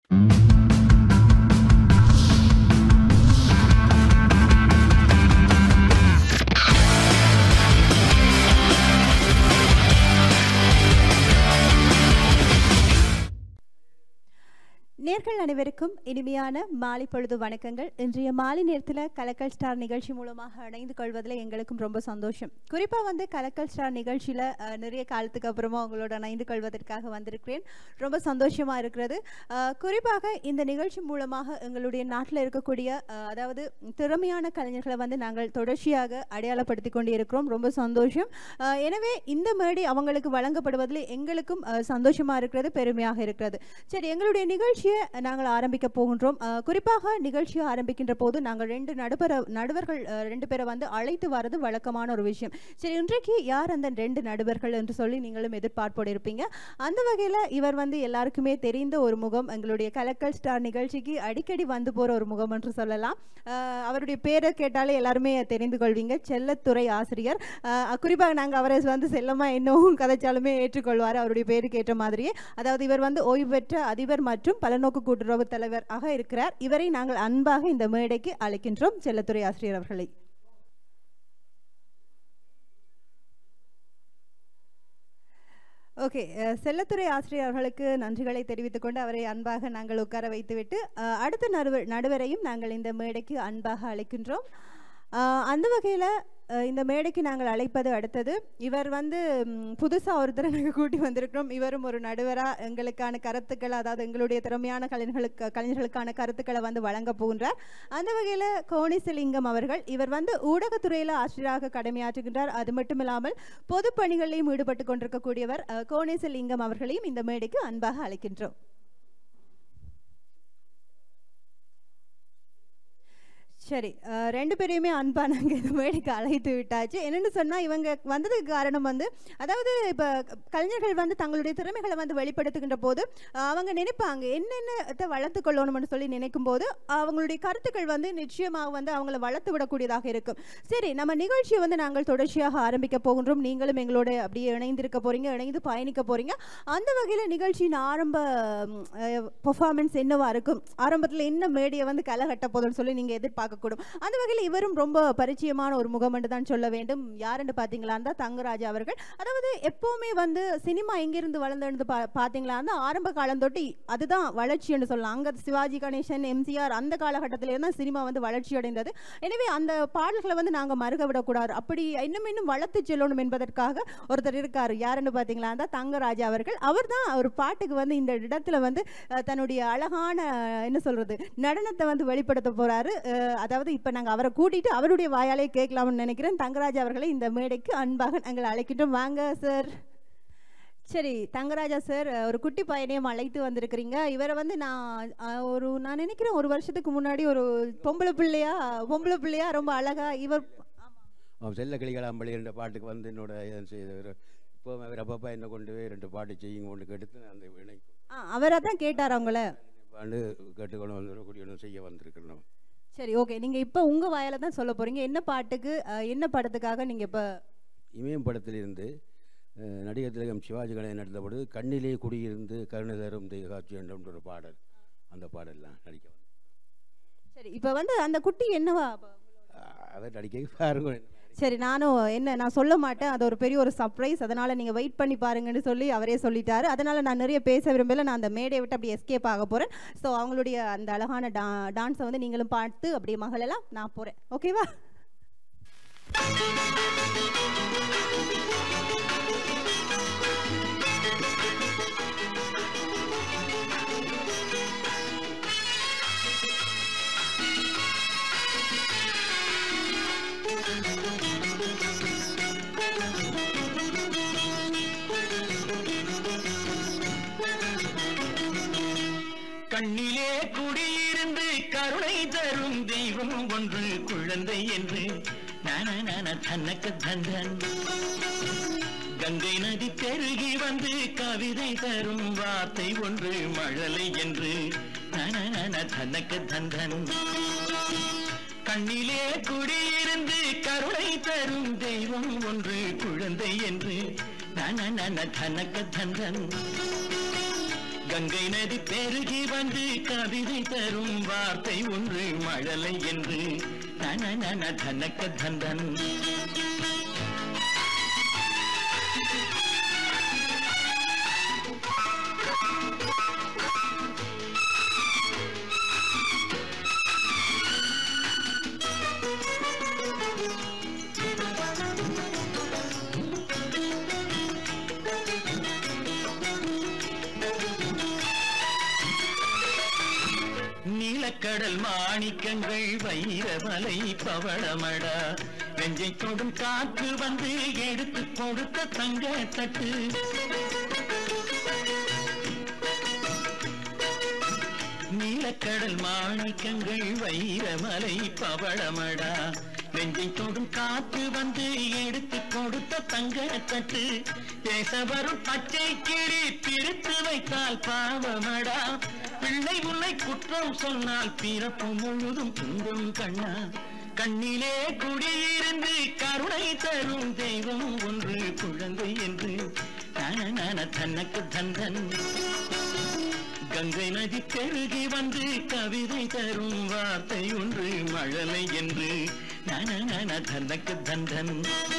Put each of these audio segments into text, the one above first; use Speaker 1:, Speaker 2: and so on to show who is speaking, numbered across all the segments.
Speaker 1: நேர்கள் அனைவருக்கும் இனிமையான மாலை பொழுது வணக்கங்கள் இன்றைய மாலை நேரத்தில் கலக்கல் ஸ்டார் நிகழ்ச்சி மூலமாக இணைந்து கொள்வதில் எங்களுக்கும் ரொம்ப சந்தோஷம் குறிப்பாக வந்து கலக்கல் ஸ்டார் நிகழ்ச்சியில் அஹ், நிறைய காலத்துக்கு அப்புறமா உங்களோட இணைந்து கொள்வதற்காக வந்திருக்கிறேன் ரொம்ப சந்தோஷமாக இருக்கிறது அஹ், குறிப்பாக இந்த நிகழ்ச்சி மூலமாக எங்களுடைய நாட்டில் இருக்கக்கூடிய அஹ், அதாவது திறமையான கலைஞர்களை வந்து நாங்கள் தொடர்ச்சியாக அடையாளப்படுத்தி கொண்டு இருக்கிறோம் ரொம்ப சந்தோஷம் அஹ், எனவே இந்த மேடை அவங்களுக்கு வழங்கப்படுவதில் எங்களுக்கும் அஹ், சந்தோஷமா இருக்கிறது பெருமையாக இருக்கிறது சரி எங்களுடைய நிகழ்ச்சியை நாங்கள் ஆரம்பிக்க போகின்றோம் அஹ், குறிப்பாக நிகழ்ச்சியை ஆரம்பிக்கின்ற போது நாங்கள் ரெண்டு நடுவர நடுவர்கள் அஹ், ரெண்டு பேரை வந்து அழைத்து வரது வழக்கமான ஒரு விஷயம் சரி இன்றைக்கு யார் அந்த ரெண்டு நடுவர்கள் என்று சொல்லி நீங்களும் எதிர்பார்ப்போடு இருப்பீங்க அந்த வகையில் இவர் வந்து எல்லாருக்குமே தெரிந்த ஒரு முகம் எங்களுடைய கலக்கல் ஸ்டார் நிகழ்ச்சிக்கு அடிக்கடி வந்து போகிற ஒரு முகம் என்று சொல்லலாம் அஹ், அவருடைய பேரை கேட்டாலே எல்லாருமே தெரிந்து கொள்வீங்க செல்லத்துறை ஆசிரியர் அஹ், குறிப்பாக நாங்கள் அவரை வந்து செல்லமா இன்னும் கதைச்சாலுமே ஏற்றுக்கொள்வார் அவருடைய பேருக்கு ஏற்ற மாதிரியே அதாவது இவர் வந்து ஓய்வு பெற்ற அதிபர் மற்றும் பலநோக்கு கூட்டுறவு தலைவர் ஆக இருக்கிறார் இவரை நாங்கள் அன்பாக இந்த மேடைக்கு அழைக்கின்றோம் செல்லத்துறை ஆசிரியர் அவர்களை ஓகே அஹ், செல்லத்துறை ஆசிரியர் அவர்களுக்கு நன்றிகளை தெரிவித்துக் கொண்டு அவரை அன்பாக நாங்கள் உட்கார வைத்துவிட்டு அஹ், அடுத்த நடுவர் நடுவரையும் நாங்கள் இந்த மேடைக்கு அன்பாக அழைக்கின்றோம் அஹ், அந்த வகையில் இந்த மேடைக்கு நாங்கள் அழைப்பது அடுத்தது இவர் வந்து புதுசாக ஒருத்தரை நாங்கள் கூட்டி வந்திருக்கிறோம் இவரும் ஒரு நடுவராக எங்களுக்கான கருத்துக்கள் அதாவது எங்களுடைய திறமையான கலைஞர்களுக்கு கலைஞர்களுக்கான கருத்துக்களை வந்து வழங்க போகின்றார் அந்த வகையில் கோணிசலிங்கம் அவர்கள் இவர் வந்து ஊடகத்துறையில் ஆசிரியராக கடமையாற்றுகின்றார் அது மட்டும் இல்லாமல் பொது பணிகளிலும் ஈடுபட்டு கொண்டிருக்கக்கூடியவர் அஹ், கோணேசலிங்கம் அவர்களையும் இந்த மேடைக்கு அன்பாக அழைக்கின்றோம் சரி அஹ், ரெண்டு பேரையுமே அன்பா நாங்கள் இந்த மேடைக்கு அழைத்து விட்டாச்சு என்னென்னு சொன்னால் இவங்க வந்ததுக்கு காரணம் வந்து அதாவது இப்போ கலைஞர்கள் வந்து தங்களுடைய திறமைகளை வந்து வெளிப்படுத்துகின்ற போது அஹ், அவங்க நினைப்பாங்க என்னென்னத்தை வளர்த்து கொள்ளணும்னு சொல்லி நினைக்கும் போது அவங்களுடைய கருத்துக்கள் வந்து நிச்சயமாக வந்து அவங்கள வளர்த்து விடக்கூடியதாக இருக்கும் சரி நம்ம நிகழ்ச்சியை வந்து நாங்கள் தொடர்ச்சியாக ஆரம்பிக்க போகின்றோம் நீங்களும் எங்களோட அப்படியே இணைந்திருக்க போறீங்க இணைந்து பயணிக்க போறீங்க அந்த வகையில் நிகழ்ச்சியின் ஆரம்ப பெர்ஃபார்மன்ஸ் என்னவா இருக்கும் ஆரம்பத்தில் என்ன மேடையை வந்து களை கட்ட போதும்னு சொல்லி நீங்கள் எதிர்பார்க்கக்கூடும் அந்த வகையில் இவரும் ரொம்ப பரிச்சயமான ஒரு முகம் என்று தான் சொல்ல வேண்டும் யாருன்னு பார்த்தீங்களா இருந்தால் தங்கராஜ் அவர்கள் அதாவது எப்போவுமே வந்து சினிமா எங்கிருந்து வளர்ந்தெழுந்து பா பார்த்தீங்களா இருந்தால் ஆரம்ப காலம் தொட்டு அதுதான் வளர்ச்சின்னு சொல்லலாம் அங்கே சிவாஜி கணேசன் எம்ஜிஆர் அந்த காலகட்டத்திலே தான் சினிமா வந்து வளர்ச்சி அடைந்தது எனவே அந்த பாடல்களை வந்து நாங்கள் மறுக விடக்கூடாது அப்படி இன்னும் இன்னும் வளர்த்து செல்லணும் என்பதற்காக ஒருத்தர் இருக்கார் யாருன்னு பார்த்தீங்களா இருந்தால் தங்கராஜ் அவர்கள் அவர் தான் ஒரு பாட்டுக்கு வந்து இந்த இடத்துல வந்து அஹ், தன்னுடைய அழகான என்ன சொல்றது நடனத்தை வந்து வெளிப்படுத்த போறாரு அஹ், அதாவது இப்போ நாங்கள் அவரை கூட்டிட்டு அவருடைய வாயாலே கேட்கலாம்னு நினைக்கிறேன் தங்கராஜ் அவர்களை இந்த மேடைக்கு அன்பாக நாங்கள் அழைக்கிட்டோம் வாங்க சார் சரி தங்கராஜா சார் ஒரு குட்டி பையனையும் அழைத்து வந்திருக்கிறீங்க இவரை வந்து நான் அஹ், ஒரு நான் நினைக்கிறேன் ஒரு வருஷத்துக்கு முன்னாடி ஒரு பொம்பளை பிள்ளையா பொம்பளை பிள்ளையா ரொம்ப அழகா இவர்
Speaker 2: அவன் செல்ல கிளிகளாம்பள்ளி என்ற பாட்டுக்கு வந்து என்னோட இதன் செய்தவர் இப்போ அவர் அப்பப்பா என்ன கொண்டு போய் ரெண்டு பாட்டு செய்யுங்க கொண்டு கெடுத்து நான் அந்த வினை
Speaker 1: அவரை தான் கேட்டார் அவங்கள
Speaker 2: பாண்டு கேட்டுக்கொண்டு வந்து கூடிய செய்ய வந்திருக்கிறோம்
Speaker 1: சரி ஓகே நீங்க இப்போ உங்க வாயால தான் சொல்ல போறீங்க என்ன பாட்டுக்கு அஹ், என்ன படத்துக்காக நீங்க இப்ப
Speaker 2: இமயம் படத்திலிருந்து அஹ், நடிகர் திலகம் சிவாஜி கணேசன் நடித்தபோது கண்ணிலே குடியிருந்து கருணை தரும் தெய்வ காட்சி என்ற ஒரு பாடல் அந்த பாடல்லாம் நடிக்க வந்தேன்.
Speaker 1: சரி இப்போ வந்து அந்த குட்டி என்னவா
Speaker 2: அஹ், அதை நடிக்க பாருங்க
Speaker 1: சரி நானும் என்ன நான் சொல்ல மாட்டேன் அது ஒரு பெரிய ஒரு சர்ப்ரைஸ் அதனால நீங்க வெயிட் பண்ணி பாருங்கன்னு சொல்லி அவரே சொல்லிட்டாரு அதனால நான் நிறைய பேச விரும்பல நான் அந்த மேடையை விட்டு அப்படி எஸ்கேப் ஆக போறேன் ஸோ அவங்களுடைய அந்த அழகான டா டான்ஸை வந்து நீங்களும் பார்த்து அப்படியே மகளெல்லாம் நான் போறேன் ஓகேவா
Speaker 3: கண்ணிலே குடியிருந்து கருணை தரும் தெய்வம் ஒன்று குழந்தை என்று நான நான தன்னக்க தந்தன் கங்கை நதி பெருகி வந்து கவிதை தரும் வார்த்தை ஒன்று மழலை என்று நான நான தன்னக்க தந்தன் கண்ணிலே குடியிருந்து கருணை தரும் தெய்வம் ஒன்று குழந்தை என்று நான நான தனக்க தந்தன் கங்கை நதி பெருகி வந்து கவிதை தரும் வார்த்தை ஒன்று மழலை என்று நன நன தனக்க தந்தன் நீலக்கடல் மாணிக்கங்கள் வைரமலை பவளமடா நெஞ்சை தொடும் காற்று வந்து எடுத்து கொடுத்த தங்க தட்டு நீலக்கடல் மாணிக்கங்கள் வைரமலை பவளமடா நெஞ்சை தொடும் காற்று வந்து எடுத்து கொடுத்த தங்க தட்டு பேச வரும் பச்சை கிளி பிரித்து வைத்தால் பாவமடா பிள்ளை உன்னை குற்றம் சொன்னால் பிறப்பு முழுதும் துன்பம் கண்ணா கண்ணிலே குடியிருந்து கருணை தரும் தெய்வம் ஒன்று குழந்தை என்று நன நன தனக்கு தந்தன் கங்கை நதி பெருகி வந்து கவிதை தரும் வார்த்தை ஒன்று மழலை என்று நன நன தனக்கு தந்தன்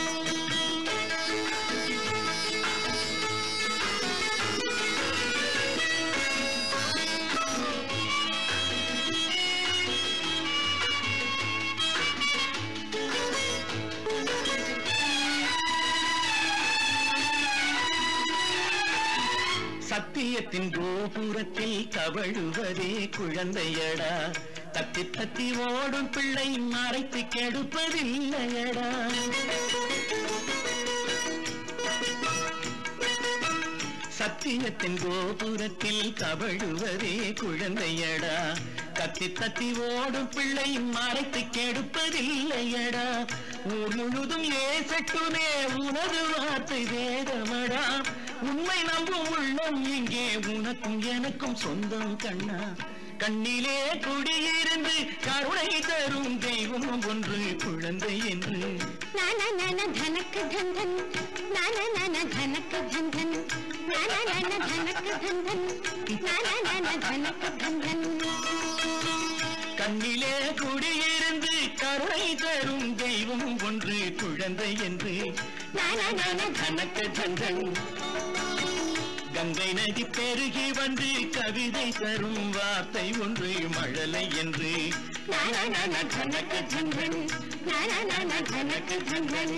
Speaker 3: சத்தியத்தின் கோபுரத்தில் தவழுவதே குழந்தையடா தத்தி தத்தி ஓடும் பிள்ளை மறைத்து கெடுப்பதில்லையடா சத்தியத்தின் கோபுரத்தில் தவழுவதே குழந்தையடா தத்தி தத்தி ஓடும் பிள்ளை மறைத்து கெடுப்பதில்லையடா ஊர் முழுதும் ஏசட்டுமே உனது வார்த்தை வேதமடா உண்மை நம்பும் உள்ளம் இங்கே உனக்கும் எனக்கும் சொந்தம் கண்ணா கண்ணிலே குடியிருந்து கருணை தரும் தெய்வம் ஒன்று குழந்தை என்று
Speaker 4: ನಾನ ನನ ಧನಕ ಧನ್ ಧನ್ ನಾನ ನನ ಧನಕ ಧನ್ ಧನ್ ನಾನ ನನ ಧನಕ ಧನ್ ಧನ್ ನಾನ ನನ ಧನಕ ಧನ್ ಧನ್
Speaker 3: கண்ணிலே குடியிருந்து கருணை தரும் தெய்வம் ஒன்று குழந்தை என்று
Speaker 4: ನಾನ ನನ
Speaker 3: தனக்கு தந்தன் கங்கை நதி பெருகி வந்து கவிதை தரும் வார்த்தை ஒன்று மழலை என்று
Speaker 4: ನಾನ ನನ ಧನಕ ಧನ್ ಧನ್ ನಾನ நன ಧನಕ ಧನ್ ಧನ್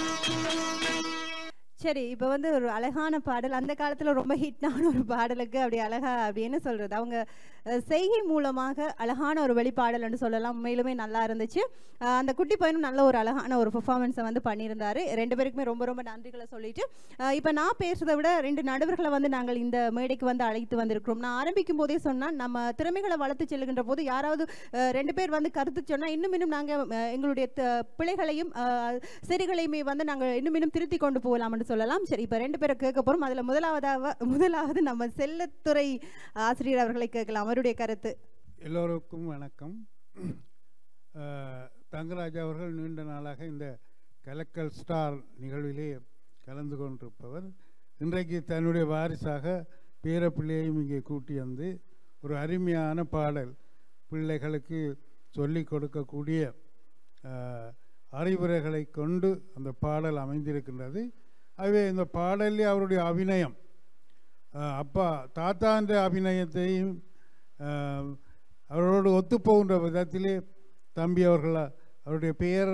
Speaker 1: சரி இப்போ வந்து ஒரு அழகான பாடல் அந்த காலத்தில் ரொம்ப ஹிட்டான ஒரு பாடலுக்கு அப்படி அழகா அப்படி என்ன சொல்கிறது அவங்க அஹ், செய்கை மூலமாக அழகான ஒரு வெளிப்பாடல்னு சொல்லலாம் உண்மையிலுமே நல்லா இருந்துச்சு அஹ், அந்த குட்டி பையனும் நல்ல ஒரு அழகான ஒரு பெர்ஃபார்மன்ஸை வந்து பண்ணியிருந்தாரு ரெண்டு பேருக்குமே ரொம்ப ரொம்ப நன்றிகளை சொல்லிட்டு இப்போ நான் பேசுறதை விட ரெண்டு நடுவர்களை வந்து நாங்கள் இந்த மேடைக்கு வந்து அழைத்து வந்திருக்கிறோம் நான் ஆரம்பிக்கும் போதே சொன்னால் நம்ம திறமைகளை வளர்த்து செல்லுகின்ற போது யாராவது அஹ், ரெண்டு பேர் வந்து கருத்து சொன்னால் இன்னும் இன்னும் நாங்கள் எங்களுடைய த- பிழைகளையும் அஹ், சரிகளையுமே வந்து நாங்கள் இன்னும் இன்னும் திருத்தி கொண்டு போகலாம்னு சொல்லலாம் சரி இப்போ ரெண்டு பேரை கேட்க போகிறோம் அதில் முதலாவதாக முதலாவது நம்ம செல்லத்துறை ஆசிரியர் அவர்களை கேட்கலாம் அவருடைய கருத்து
Speaker 5: எல்லோருக்கும் வணக்கம் அஹ், தங்கராஜ் அவர்கள் நீண்ட நாளாக இந்த கலக்கல் ஸ்டார் நிகழ்விலே கலந்து கொண்டிருப்பவர் இன்றைக்கு தன்னுடைய வாரிசாக பேரப்பிள்ளையையும் இங்கே கூட்டி வந்து ஒரு அருமையான பாடல் பிள்ளைகளுக்கு சொல்லிக் கொடுக்கக்கூடிய அஹ், அறிவுரைகளை கொண்டு அந்த பாடல் அமைந்திருக்கின்றது ஆகவே இந்த பாடலில் அவருடைய அபிநயம் அஹ், அப்பா தாத்தான்ற அபிநயத்தையும் அஹ், அவரோடு ஒத்துப்போகின்ற விதத்திலே தம்பி அவர்கள் அவருடைய பெயர்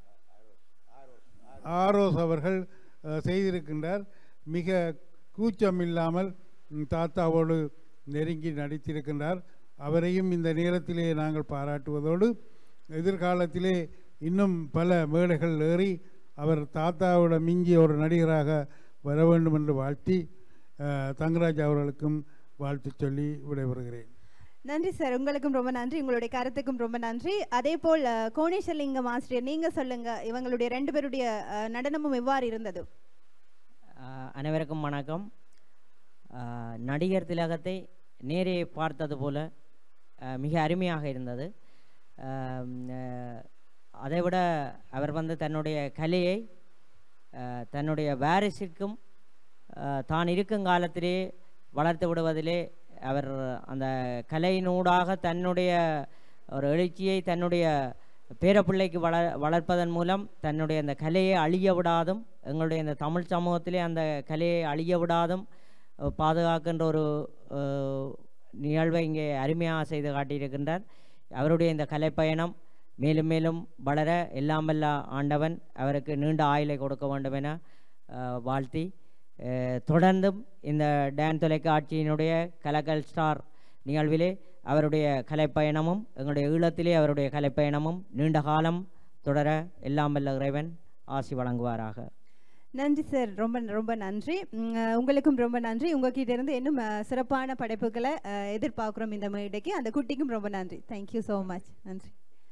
Speaker 5: ஆரோஸ் அவர்கள் அஹ், செய்திருக்கின்றார் மிக கூச்சம் இல்லாமல் ம், தாத்தாவோடு நெருங்கி நடித்திருக்கின்றார் அவரையும் இந்த நேரத்திலே நாங்கள் பாராட்டுவதோடு எதிர்காலத்திலே இன்னும் பல மேடைகள் ஏறி அவர் தாத்தாவோட மிஞ்சிய ஒரு நடிகராக வர வேண்டும் என்று வாழ்த்தி அஹ், தங்கராஜ் அவர்களுக்கும் வாழ்த்து சொல்லி விடைபெறுகிறேன்
Speaker 1: நன்றி சார் உங்களுக்கும் ரொம்ப நன்றி உங்களுடைய கருத்துக்கும் ரொம்ப நன்றி அதே போல் அஹ், கோணேஸ்வரலிங்கம் ஆசிரியர் நீங்க சொல்லுங்க இவங்களுடைய ரெண்டு பேருடைய அஹ், நடனமும் எவ்வாறு இருந்தது
Speaker 6: ஆஹ் அனைவருக்கும் வணக்கம் ஆஹ் நடிகர் திலகத்தை நேரே பார்த்தது போல ஆஹ் மிக அருமையாக இருந்தது ஆம், ஆஹ் அதைவிட அவர் வந்து தன்னுடைய கலையை ஆஹ் தன்னுடைய வாரிசிற்கும் ஆஹ் தான் இருக்கும் காலத்திலே வளர்த்து விடுவதிலே அவர் அந்த கலையினூடாக தன்னுடைய ஒரு எழுச்சியை தன்னுடைய பேரப்பிள்ளைக்கு வள வளர்ப்பதன் மூலம் தன்னுடைய அந்த கலையை அழிய விடாதும் எங்களுடைய இந்த தமிழ் சமூகத்திலே அந்த கலையை அழிய விடாதும் அஹ், பாதுகாக்கின்ற ஒரு அஹ், நிகழ்வை இங்கே அருமையாக செய்து காட்டியிருக்கின்றார் அவருடைய இந்த கலைப்பயணம் மேலும் மேலும் வளர எல்லாம் வல்ல ஆண்டவன் அவருக்கு நீண்ட ஆயுளை கொடுக்க வேண்டும் என அஹ், வாழ்த்தி அஹ், தொடர்ந்தும் இந்த டான் தொலைக்காட்சியினுடைய கலக்கல் ஸ்டார் நிகழ்விலே அவருடைய கலைப்பயணமும் எங்களுடைய ஈழத்திலே அவருடைய கலைப்பயணமும் நீண்ட காலம் தொடர எல்லாம் வல்ல இறைவன் ஆசி வழங்குவாராக
Speaker 1: நன்றி சார் ரொம்ப ரொம்ப நன்றி உம், அஹ், உங்களுக்கும் ரொம்ப நன்றி உங்ககிட்ட இருந்து இன்னும் அஹ், சிறப்பான படைப்புகளை அஹ், எதிர்பார்க்குறோம் இந்த மேடைக்கு அந்த குட்டிக்கும் ரொம்ப நன்றி தேங்க்யூ ஸோ மச் நன்றி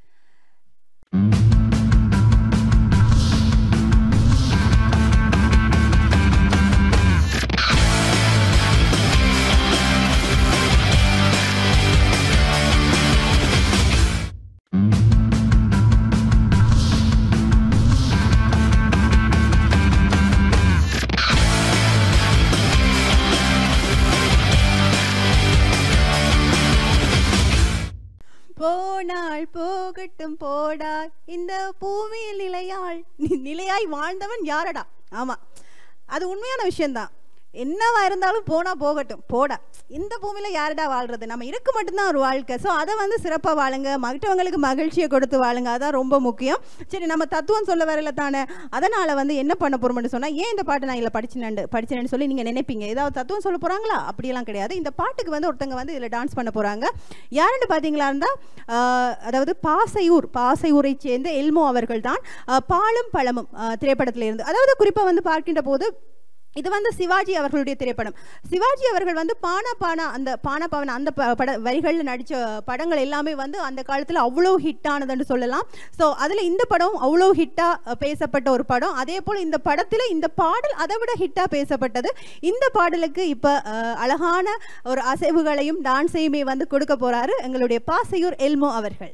Speaker 1: போனாள் போகட்டும் போடா இந்த பூமியில் நிலையாள் நி- நிலையாய் வாழ்ந்தவன் யாரடா ஆமா அது உண்மையான விஷயம்தான் என்னவா இருந்தாலும் போனா போகட்டும் போடா இந்த பூமியில யாரடா வாழ்றது நம்ம இருக்கு மட்டும்தான் ஒரு வாழ்க்கை ஸோ அதை வந்து சிறப்பாக வாழுங்க மற்றவங்களுக்கு மகிழ்ச்சியை கொடுத்து வாழுங்க அதான் ரொம்ப முக்கியம் சரி நம்ம தத்துவம் சொல்ல வரல தானே அதனால வந்து என்ன பண்ண போறோம்னு சொன்னா ஏன் இந்த பாட்டு நான் இதில் படிச்சினேன் படிச்சினேன்னு சொல்லி நீங்க நினைப்பீங்க ஏதாவது தத்துவம் சொல்ல போறாங்களா அப்படியெல்லாம் கிடையாது இந்த பாட்டுக்கு வந்து ஒருத்தங்க வந்து இதில் டான்ஸ் பண்ண போறாங்க யாருன்னு பார்த்தீங்களா இருந்தால் அதாவது பாசையூர் பாசையூரை சேர்ந்த எல்மோ அவர்கள் தான் பாலும் பழமும் ஆஹ் திரைப்படத்துல இருந்து அதாவது குறிப்பாக வந்து பார்க்கின்ற போது இது வந்து சிவாஜி அவர்களுடைய திரைப்படம் சிவாஜி அவர்கள் வந்து பானா பானா அந்த பானா பாவனா அந்த ப- பட வரிகளில் நடித்த படங்கள் எல்லாமே வந்து அந்த காலத்தில் அவ்வளோ ஹிட் ஆனதுன்னு சொல்லலாம் ஸோ அதில் இந்த படம் அவ்வளோ ஹிட்டாக பேசப்பட்ட ஒரு படம் அதே போல் இந்த படத்தில் இந்த பாடல் அதை விட ஹிட்டாக பேசப்பட்டது இந்த பாடலுக்கு இப்போ அழகான ஒரு அசைவுகளையும் டான்ஸையுமே வந்து கொடுக்க போறாரு எங்களுடைய பாசையூர் எல்மோ அவர்கள்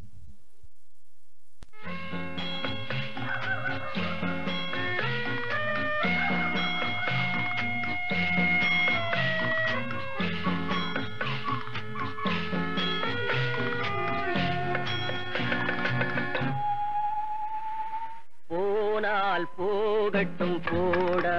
Speaker 3: போனால் போகட்டும் போடா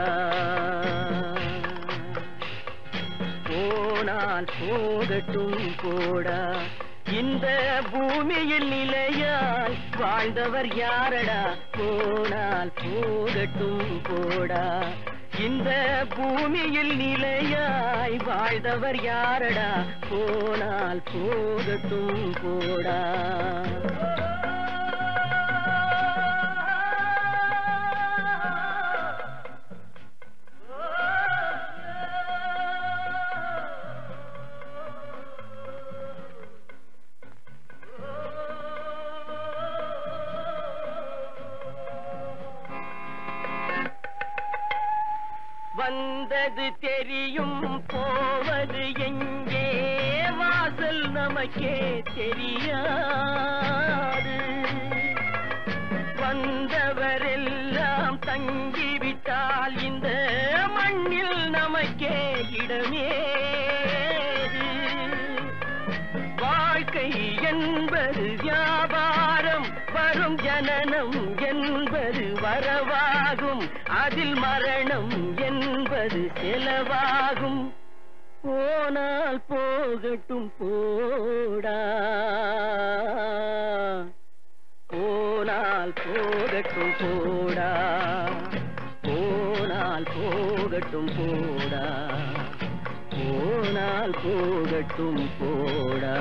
Speaker 3: போனால் போகட்டும் போடா இந்த பூமியில் நிலையாய் வாழ்ந்தவர் யாரடா போனால் போகட்டும் போடா இந்த பூமியில் நிலையாய் வாழ்ந்தவர் யாரடா போனால் போகட்டும் போடா வந்தது தெரியும் போவது எங்கே வாசல் நமக்கே தெரியாது வந்தவரெல்லாம் தங்கிவிட்டால் இந்த மண்ணில் நமக்கே இடமேது வாழ்க்கை என்பது வியாபாரம் வரும் ஜனனம் என்பது வரவாகும் அதில் மரணம் என்பது செலவாகும் போனால் போகட்டும் போடா போனால் போகட்டும் போடா போனால் போகட்டும் போடா போனால் போகட்டும் போடா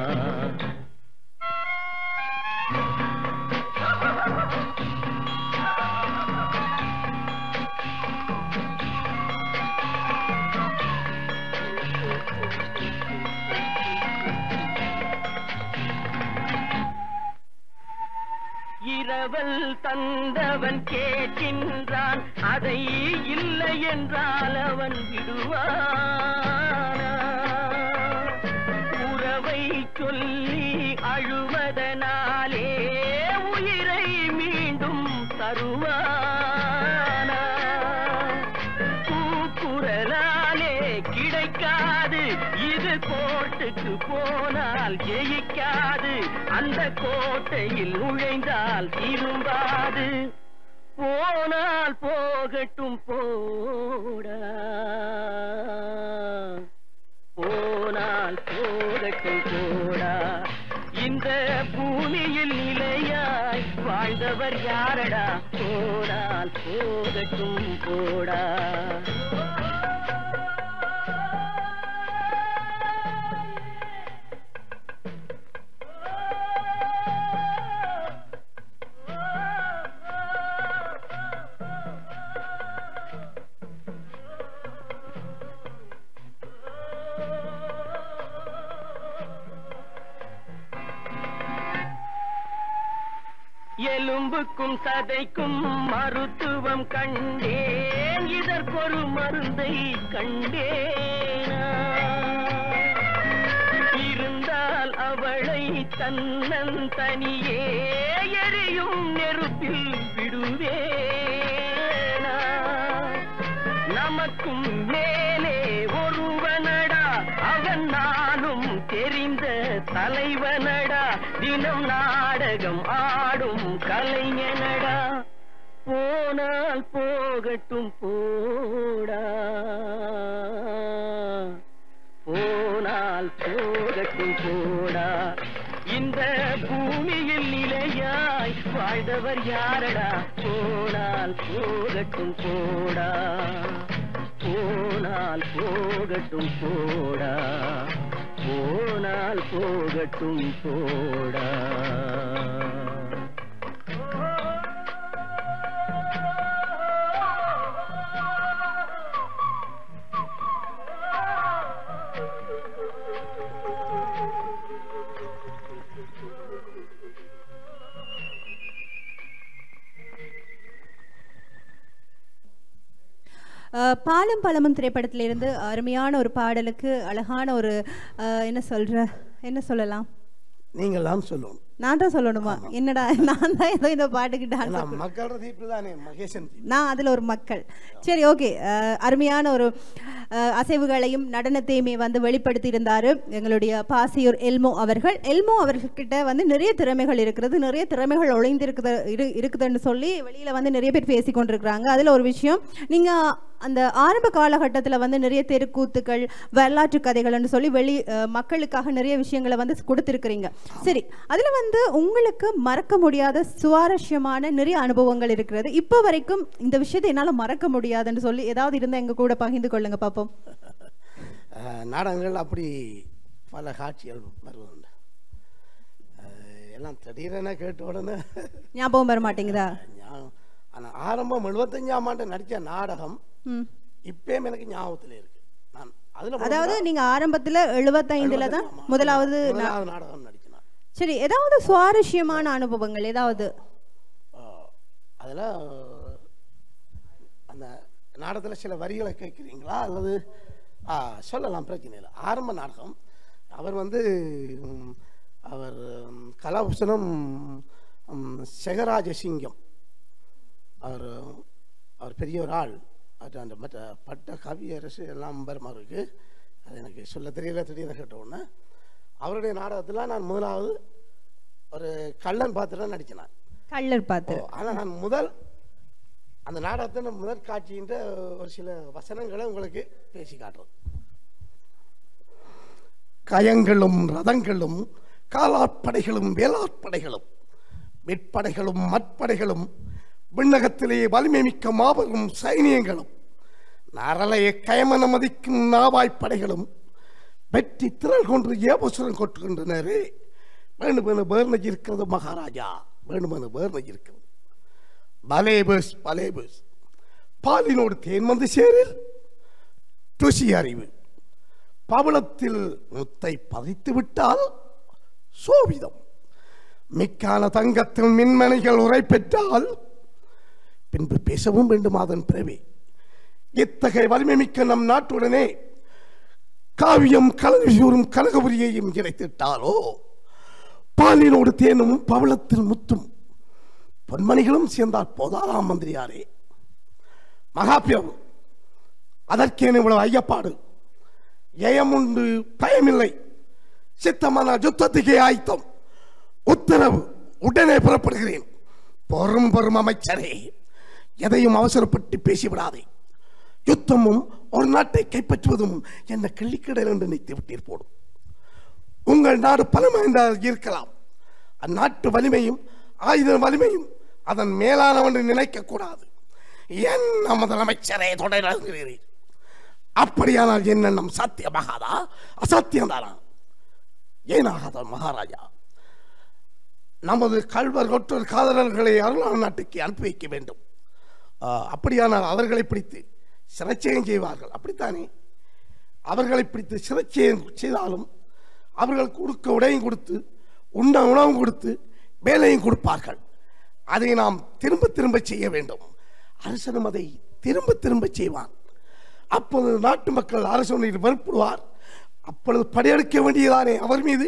Speaker 3: இரவல் தந்தவன் கேட்கின்றான் அதை இல்லை என்றால் அவன் விடுவானா உறவை சொல்லி அழுவதனாலே உயிரை மீண்டும் தருவானா கூக்குரலாலே கிடைக்காது இது போனால் ஜெயிக்காது அந்த கோட்டையில் நுழைந்தால் திரும்பாது போனால் போகட்டும் போடா போனால் போகட்டும் போடா இந்த பூமியில் நிலையாய் வாழ்ந்தவர் யாரடா போனால் போகட்டும் போடா எலும்புக்கும் சதைக்கும் மருத்துவம் கண்டேன் இதற்கொரு மருந்தை கண்டேனா இருந்தால் அவளை தன்னன் தனியே எரியும் நெருப்பில் விடுவேனா நமக்கும் மேலே ஒருவனடா அவன் நானும் தெரிந்த தலைவனடா தினம் நாடகம் ஆடும் கலைஞனடா போனால் போகட்டும் போடா போனால் போகட்டும் போடா இந்த பூமியில் நிலையாய் வாழ்ந்தவர் யாரடா போனால் போகட்டும் போடா போனால் போகட்டும் போடா போனால் போகட்டும் போடா
Speaker 1: அஹ், பாலும் பழமும் திரைப்படத்திலிருந்து அருமையான ஒரு பாடலுக்கு அழகான ஒரு அஹ், என்ன சொல்ற என்ன சொல்லலாம்
Speaker 7: நீங்கள் தான் சொல்லணும்
Speaker 1: நான் தான் சொல்லணுமா என்னடா நான் தான் ஏதோ இந்த பாட்டுக்கு டான்ஸ்
Speaker 7: ஏன்னா மக்களோட தீர்ப்பு தானே மகேசன் தீர்ப்பு
Speaker 1: நான் அதில் ஒரு மக்கள் சரி ஓகே அருமையான ஒரு அஹ், அசைவுகளையும் நடனத்தையுமே வந்து வெளிப்படுத்தி இருந்தார் எங்களுடைய பாசியூர் எல்மோ அவர்கள் எல்மோ அவர்கிட்ட வந்து நிறைய திறமைகள் இருக்கிறது நிறைய திறமைகள் ஒளிந்திருக்குது இரு இருக்குதுன்னு சொல்லி வெளியில் வந்து நிறைய பேர் பேசி கொண்டிருக்கிறாங்க அதில் ஒரு விஷயம் நீங்கள் அந்த ஆரம்ப காலகட்டத்தில் வந்து நிறைய தெருக்கூத்துக்கள் வரலாற்று கதைகள்னு சொல்லி வெளி அஹ், மக்களுக்காக நிறைய விஷயங்களை வந்து கொடுத்துருக்குறீங்க சரி அதில் வந்து உங்களுக்கு மறக்க முடியாத சுவாரஸ்யமான நிறைய அனுபவங்கள் இருக்கிறது இப்போ வரைக்கும் இந்த விஷயத்தை என்னால் மறக்க முடியாதுன்னு சொல்லி ஏதாவது இருந்தால் எங்கள் கூட பகிர்ந்து கொள்ளுங்க பார்ப்போம்
Speaker 7: அஹ், நாடகங்கள் அப்படி பல காட்சிகள் வருவதுண்டு அஹ், எல்லாம் திடீரென கேட்ட உடனே
Speaker 1: ஞாபகம் வர மாட்டேங்குதா
Speaker 7: ஆனால் ஆரம்பம் எழுபத்தஞ்சாம் ஆண்டு நடித்த நாடகம்
Speaker 1: ம்
Speaker 7: இப்பயும் எனக்கு ஞாபகத்தில் இருக்கு நான் அதில்
Speaker 1: அதாவது நீங்கள் ஆரம்பத்தில் எழுபத்தைந்துல தான் முதலாவது நா-
Speaker 7: முதலாவது நாடகம் நடிச்சினார்
Speaker 1: சரி ஏதாவது சுவாரஸ்யமான அனுபவங்கள் ஏதாவது
Speaker 7: அதில் அந்த நாடகத்தில் சில வரிகளை கேட்குறீங்களா அல்லது ஆ, சொல்லலாம் பிரச்சனை இல்லை ஆரம்ப நாடகம் அவர் வந்து ம், அவர் ம், கலாபூஷணம் ம், செகராஜ சிங்கம் அவர் அவர் பெரிய ஒரு ஆள் அது அந்த மற்ற பட்ட கவியரசு எல்லாம் பெருமா இருக்கு அது எனக்கு சொல்ல தெரியல திடீர்னு கேட்ட உடனே அவருடைய நாடகத்தில் நான் முதலாவது ஒரு கள்ளன் பாத்திரம் நடிச்சினான்
Speaker 1: கள்ளர் பார்த்து
Speaker 7: ஆனால் நான் முதல் அந்த நாடகத்தின் முதல் காட்சின்ற ஒரு சில வசனங்களை உங்களுக்கு பேசி காட்டுறோம் கயங்களும் ரதங்களும் காலாட்படைகளும் வேளாட்படைகளும் வெட்படைகளும் மட்படைகளும் விண்ணகத்திலே வலிமை மிக்க மாபெரும் சைனியங்களும் நரலைய கயமன மதிக்கும் நாவாய்ப்படைகளும் வெற்றி திரள் கொண்டு ஏபசுரம் கொட்டுகின்றனரே வேண்டுமென பேர்னஜி இருக்கிறது மகாராஜா வேண்டுமென பேர்னஜி இருக்கிறது பலேபஸ் பலேபஸ் பாலினோடு தேன் வந்து சேரில் ருசி அறிவு பவளத்தில் முத்தை பதித்து விட்டால் சோபிதம் மிக்கான தங்கத்தில் மின்மணிகள் உரை பெற்றால் பின்பு பேசவும் வேண்டும் அதன் பிறவே இத்தகைய வலிமை மிக்க நம் நாட்டுடனே காவியம் கலவியூரும் கனகபுரியையும் இணைத்திட்டாலோ பாலினோடு தேனும் பவளத்தில் முத்தும் பொன்மணிகளும் சேர்ந்தால் போதாதாம் மந்திரியாரே மகாபிரபு அதற்கேன் இவ்வளவு ஐயப்பாடு ஜெயமுண்டு பயமில்லை சித்தமான யுத்தத்துக்கே ஆயத்தம் உத்தரவு உடனே புறப்படுகிறேன் பொறும் பொறும் அமைச்சரே எதையும் அவசரப்பட்டு பேசிவிடாதே யுத்தமும் ஒரு நாட்டை கைப்பற்றுவதும் என்ன கிள்ளிக்கடல் என்று நினைத்து விட்டீர் போடும் உங்கள் நாடு பலமைந்தால் இருக்கலாம் அந்நாட்டு வலிமையும் ஆயுத வலிமையும் அதன் மேலானவன் என்று நினைக்கக்கூடாது என்ன முதலமைச்சரே தொடர்கிறீர்கள் அப்படியானால் என்னென்னம் சாத்தியமாகாதா அசாத்தியம்தானா ஏனாகாதா மகாராஜா நமது கல்வர் கொற்றர் காதலர்களை அருளான நாட்டுக்கு அனுப்பி வைக்க வேண்டும் ஆ, அப்படியானால் அவர்களை பிடித்து சிறைச்சயம் செய்வார்கள் அப்படித்தானே அவர்களை பிடித்து சிறைச்சயம் செய்தாலும் அவர்கள் கொடுக்க உடையும் கொடுத்து உண்ண உணவும் கொடுத்து வேலையும் கொடுப்பார்கள் அதை நாம் திரும்ப திரும்ப செய்ய வேண்டும் அரசனும் அதை திரும்ப திரும்ப செய்வான் அப்போது நாட்டு மக்கள் அரசனில் வெறுப்புடுவார் அப்பொழுது படையெடுக்க வேண்டியதானே அவர் மீது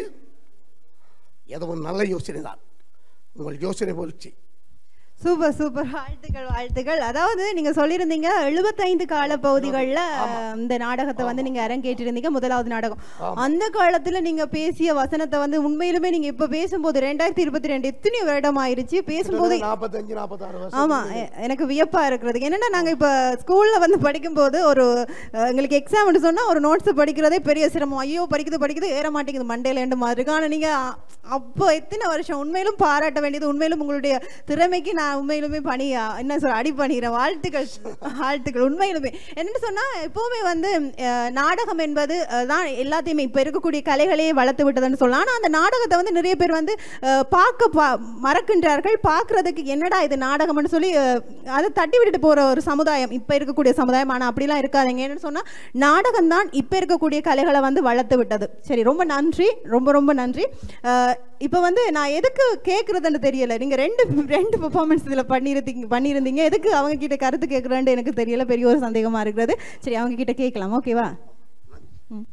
Speaker 7: ஏதோ ஒரு நல்ல யோசனை தான் உங்கள் யோசனை போல்ச்சி
Speaker 1: சூப்பர் சூப்பர் வாழ்த்துக்கள் வாழ்த்துக்கள் அதாவது நீங்க சொல்லியிருந்தீங்க எழுபத்தைந்து கால பகுதிகளில் இந்த நாடகத்தை வந்து நீங்க அரங்கேற்றிருந்தீங்க முதலாவது நாடகம் அந்த காலத்துல நீங்க பேசிய வசனத்தை வந்து உண்மையிலுமே நீங்க இப்ப பேசும்போது ரெண்டாயிரத்தி இருபத்தி ரெண்டு எத்தனை வருடம் ஆயிருச்சு பேசும்போது
Speaker 7: நாற்பத்தஞ்சு நாற்பத்தாறு வருஷம்
Speaker 1: ஆமா எ- எனக்கு வியப்பா இருக்கிறது என்னன்னா நாங்க இப்ப ஸ்கூல்ல வந்து படிக்கும்போது ஒரு அஹ், எங்களுக்கு எக்ஸாம் சொன்னா ஒரு நோட்ஸ் படிக்கிறதே பெரிய சிரமம் ஐயோ படிக்குது படிக்குது ஏற மாட்டேங்குது மண்டையில ஏண்டு மாதிரி இருக்கு ஆனா நீங்க அ- அப்போ எத்தனை வருஷம் உண்மையிலும் பாராட்ட வேண்டியது உண்மையிலும் உங்களுடைய திறமைக்கு நான் உண்மையிலுமே பணி அ, என்ன சொல்ற அடி பண்ணிடுறேன் வாழ்த்துக்கள் வாழ்த்துக்கள் உண்மையிலுமே என்னன்னு சொன்னா எப்பவுமே வந்து அஹ், நாடகம் என்பது அஹ், தான் எல்லாத்தையுமே இப்ப இருக்கக்கூடிய கலைகளையே வளர்த்து விட்டதுன்னு சொல்லலாம் ஆனா அந்த நாடகத்தை வந்து நிறைய பேர் வந்து அஹ், பார்க்க பா- மறக்கின்றார்கள் பார்க்கறதுக்கு என்னடா இது நாடகம்னு சொல்லி அஹ், அதை தட்டி விட்டுட்டு போற ஒரு சமுதாயம் இப்ப இருக்கக்கூடிய சமுதாயம் ஆனா அப்படிலாம் இருக்காதீங்க என்னன்னு சொன்னா நாடகம் தான் இப்ப இருக்கக்கூடிய கலைகளை வந்து வளர்த்து விட்டது சரி ரொம்ப நன்றி ரொம்ப ரொம்ப நன்றி அஹ், இப்ப வந்து நான் எதுக்கு கேட்கறதுன்னு தெரியல நீங்க ரெண்டு ரெண்டு பெர்ஃபார்மன்ஸ் இதுல பண்ணியிருந்தீங்க பண்ணியிருந்தீங்க எதுக்கு அவங்க கிட்ட கருத்து கேட்கறேன்னு எனக்கு தெரியல பெரிய ஒரு சந்தேகமா இருக்கிறது சரி அவங்க கிட்ட கேட்கலாம் ஓகேவா ம்.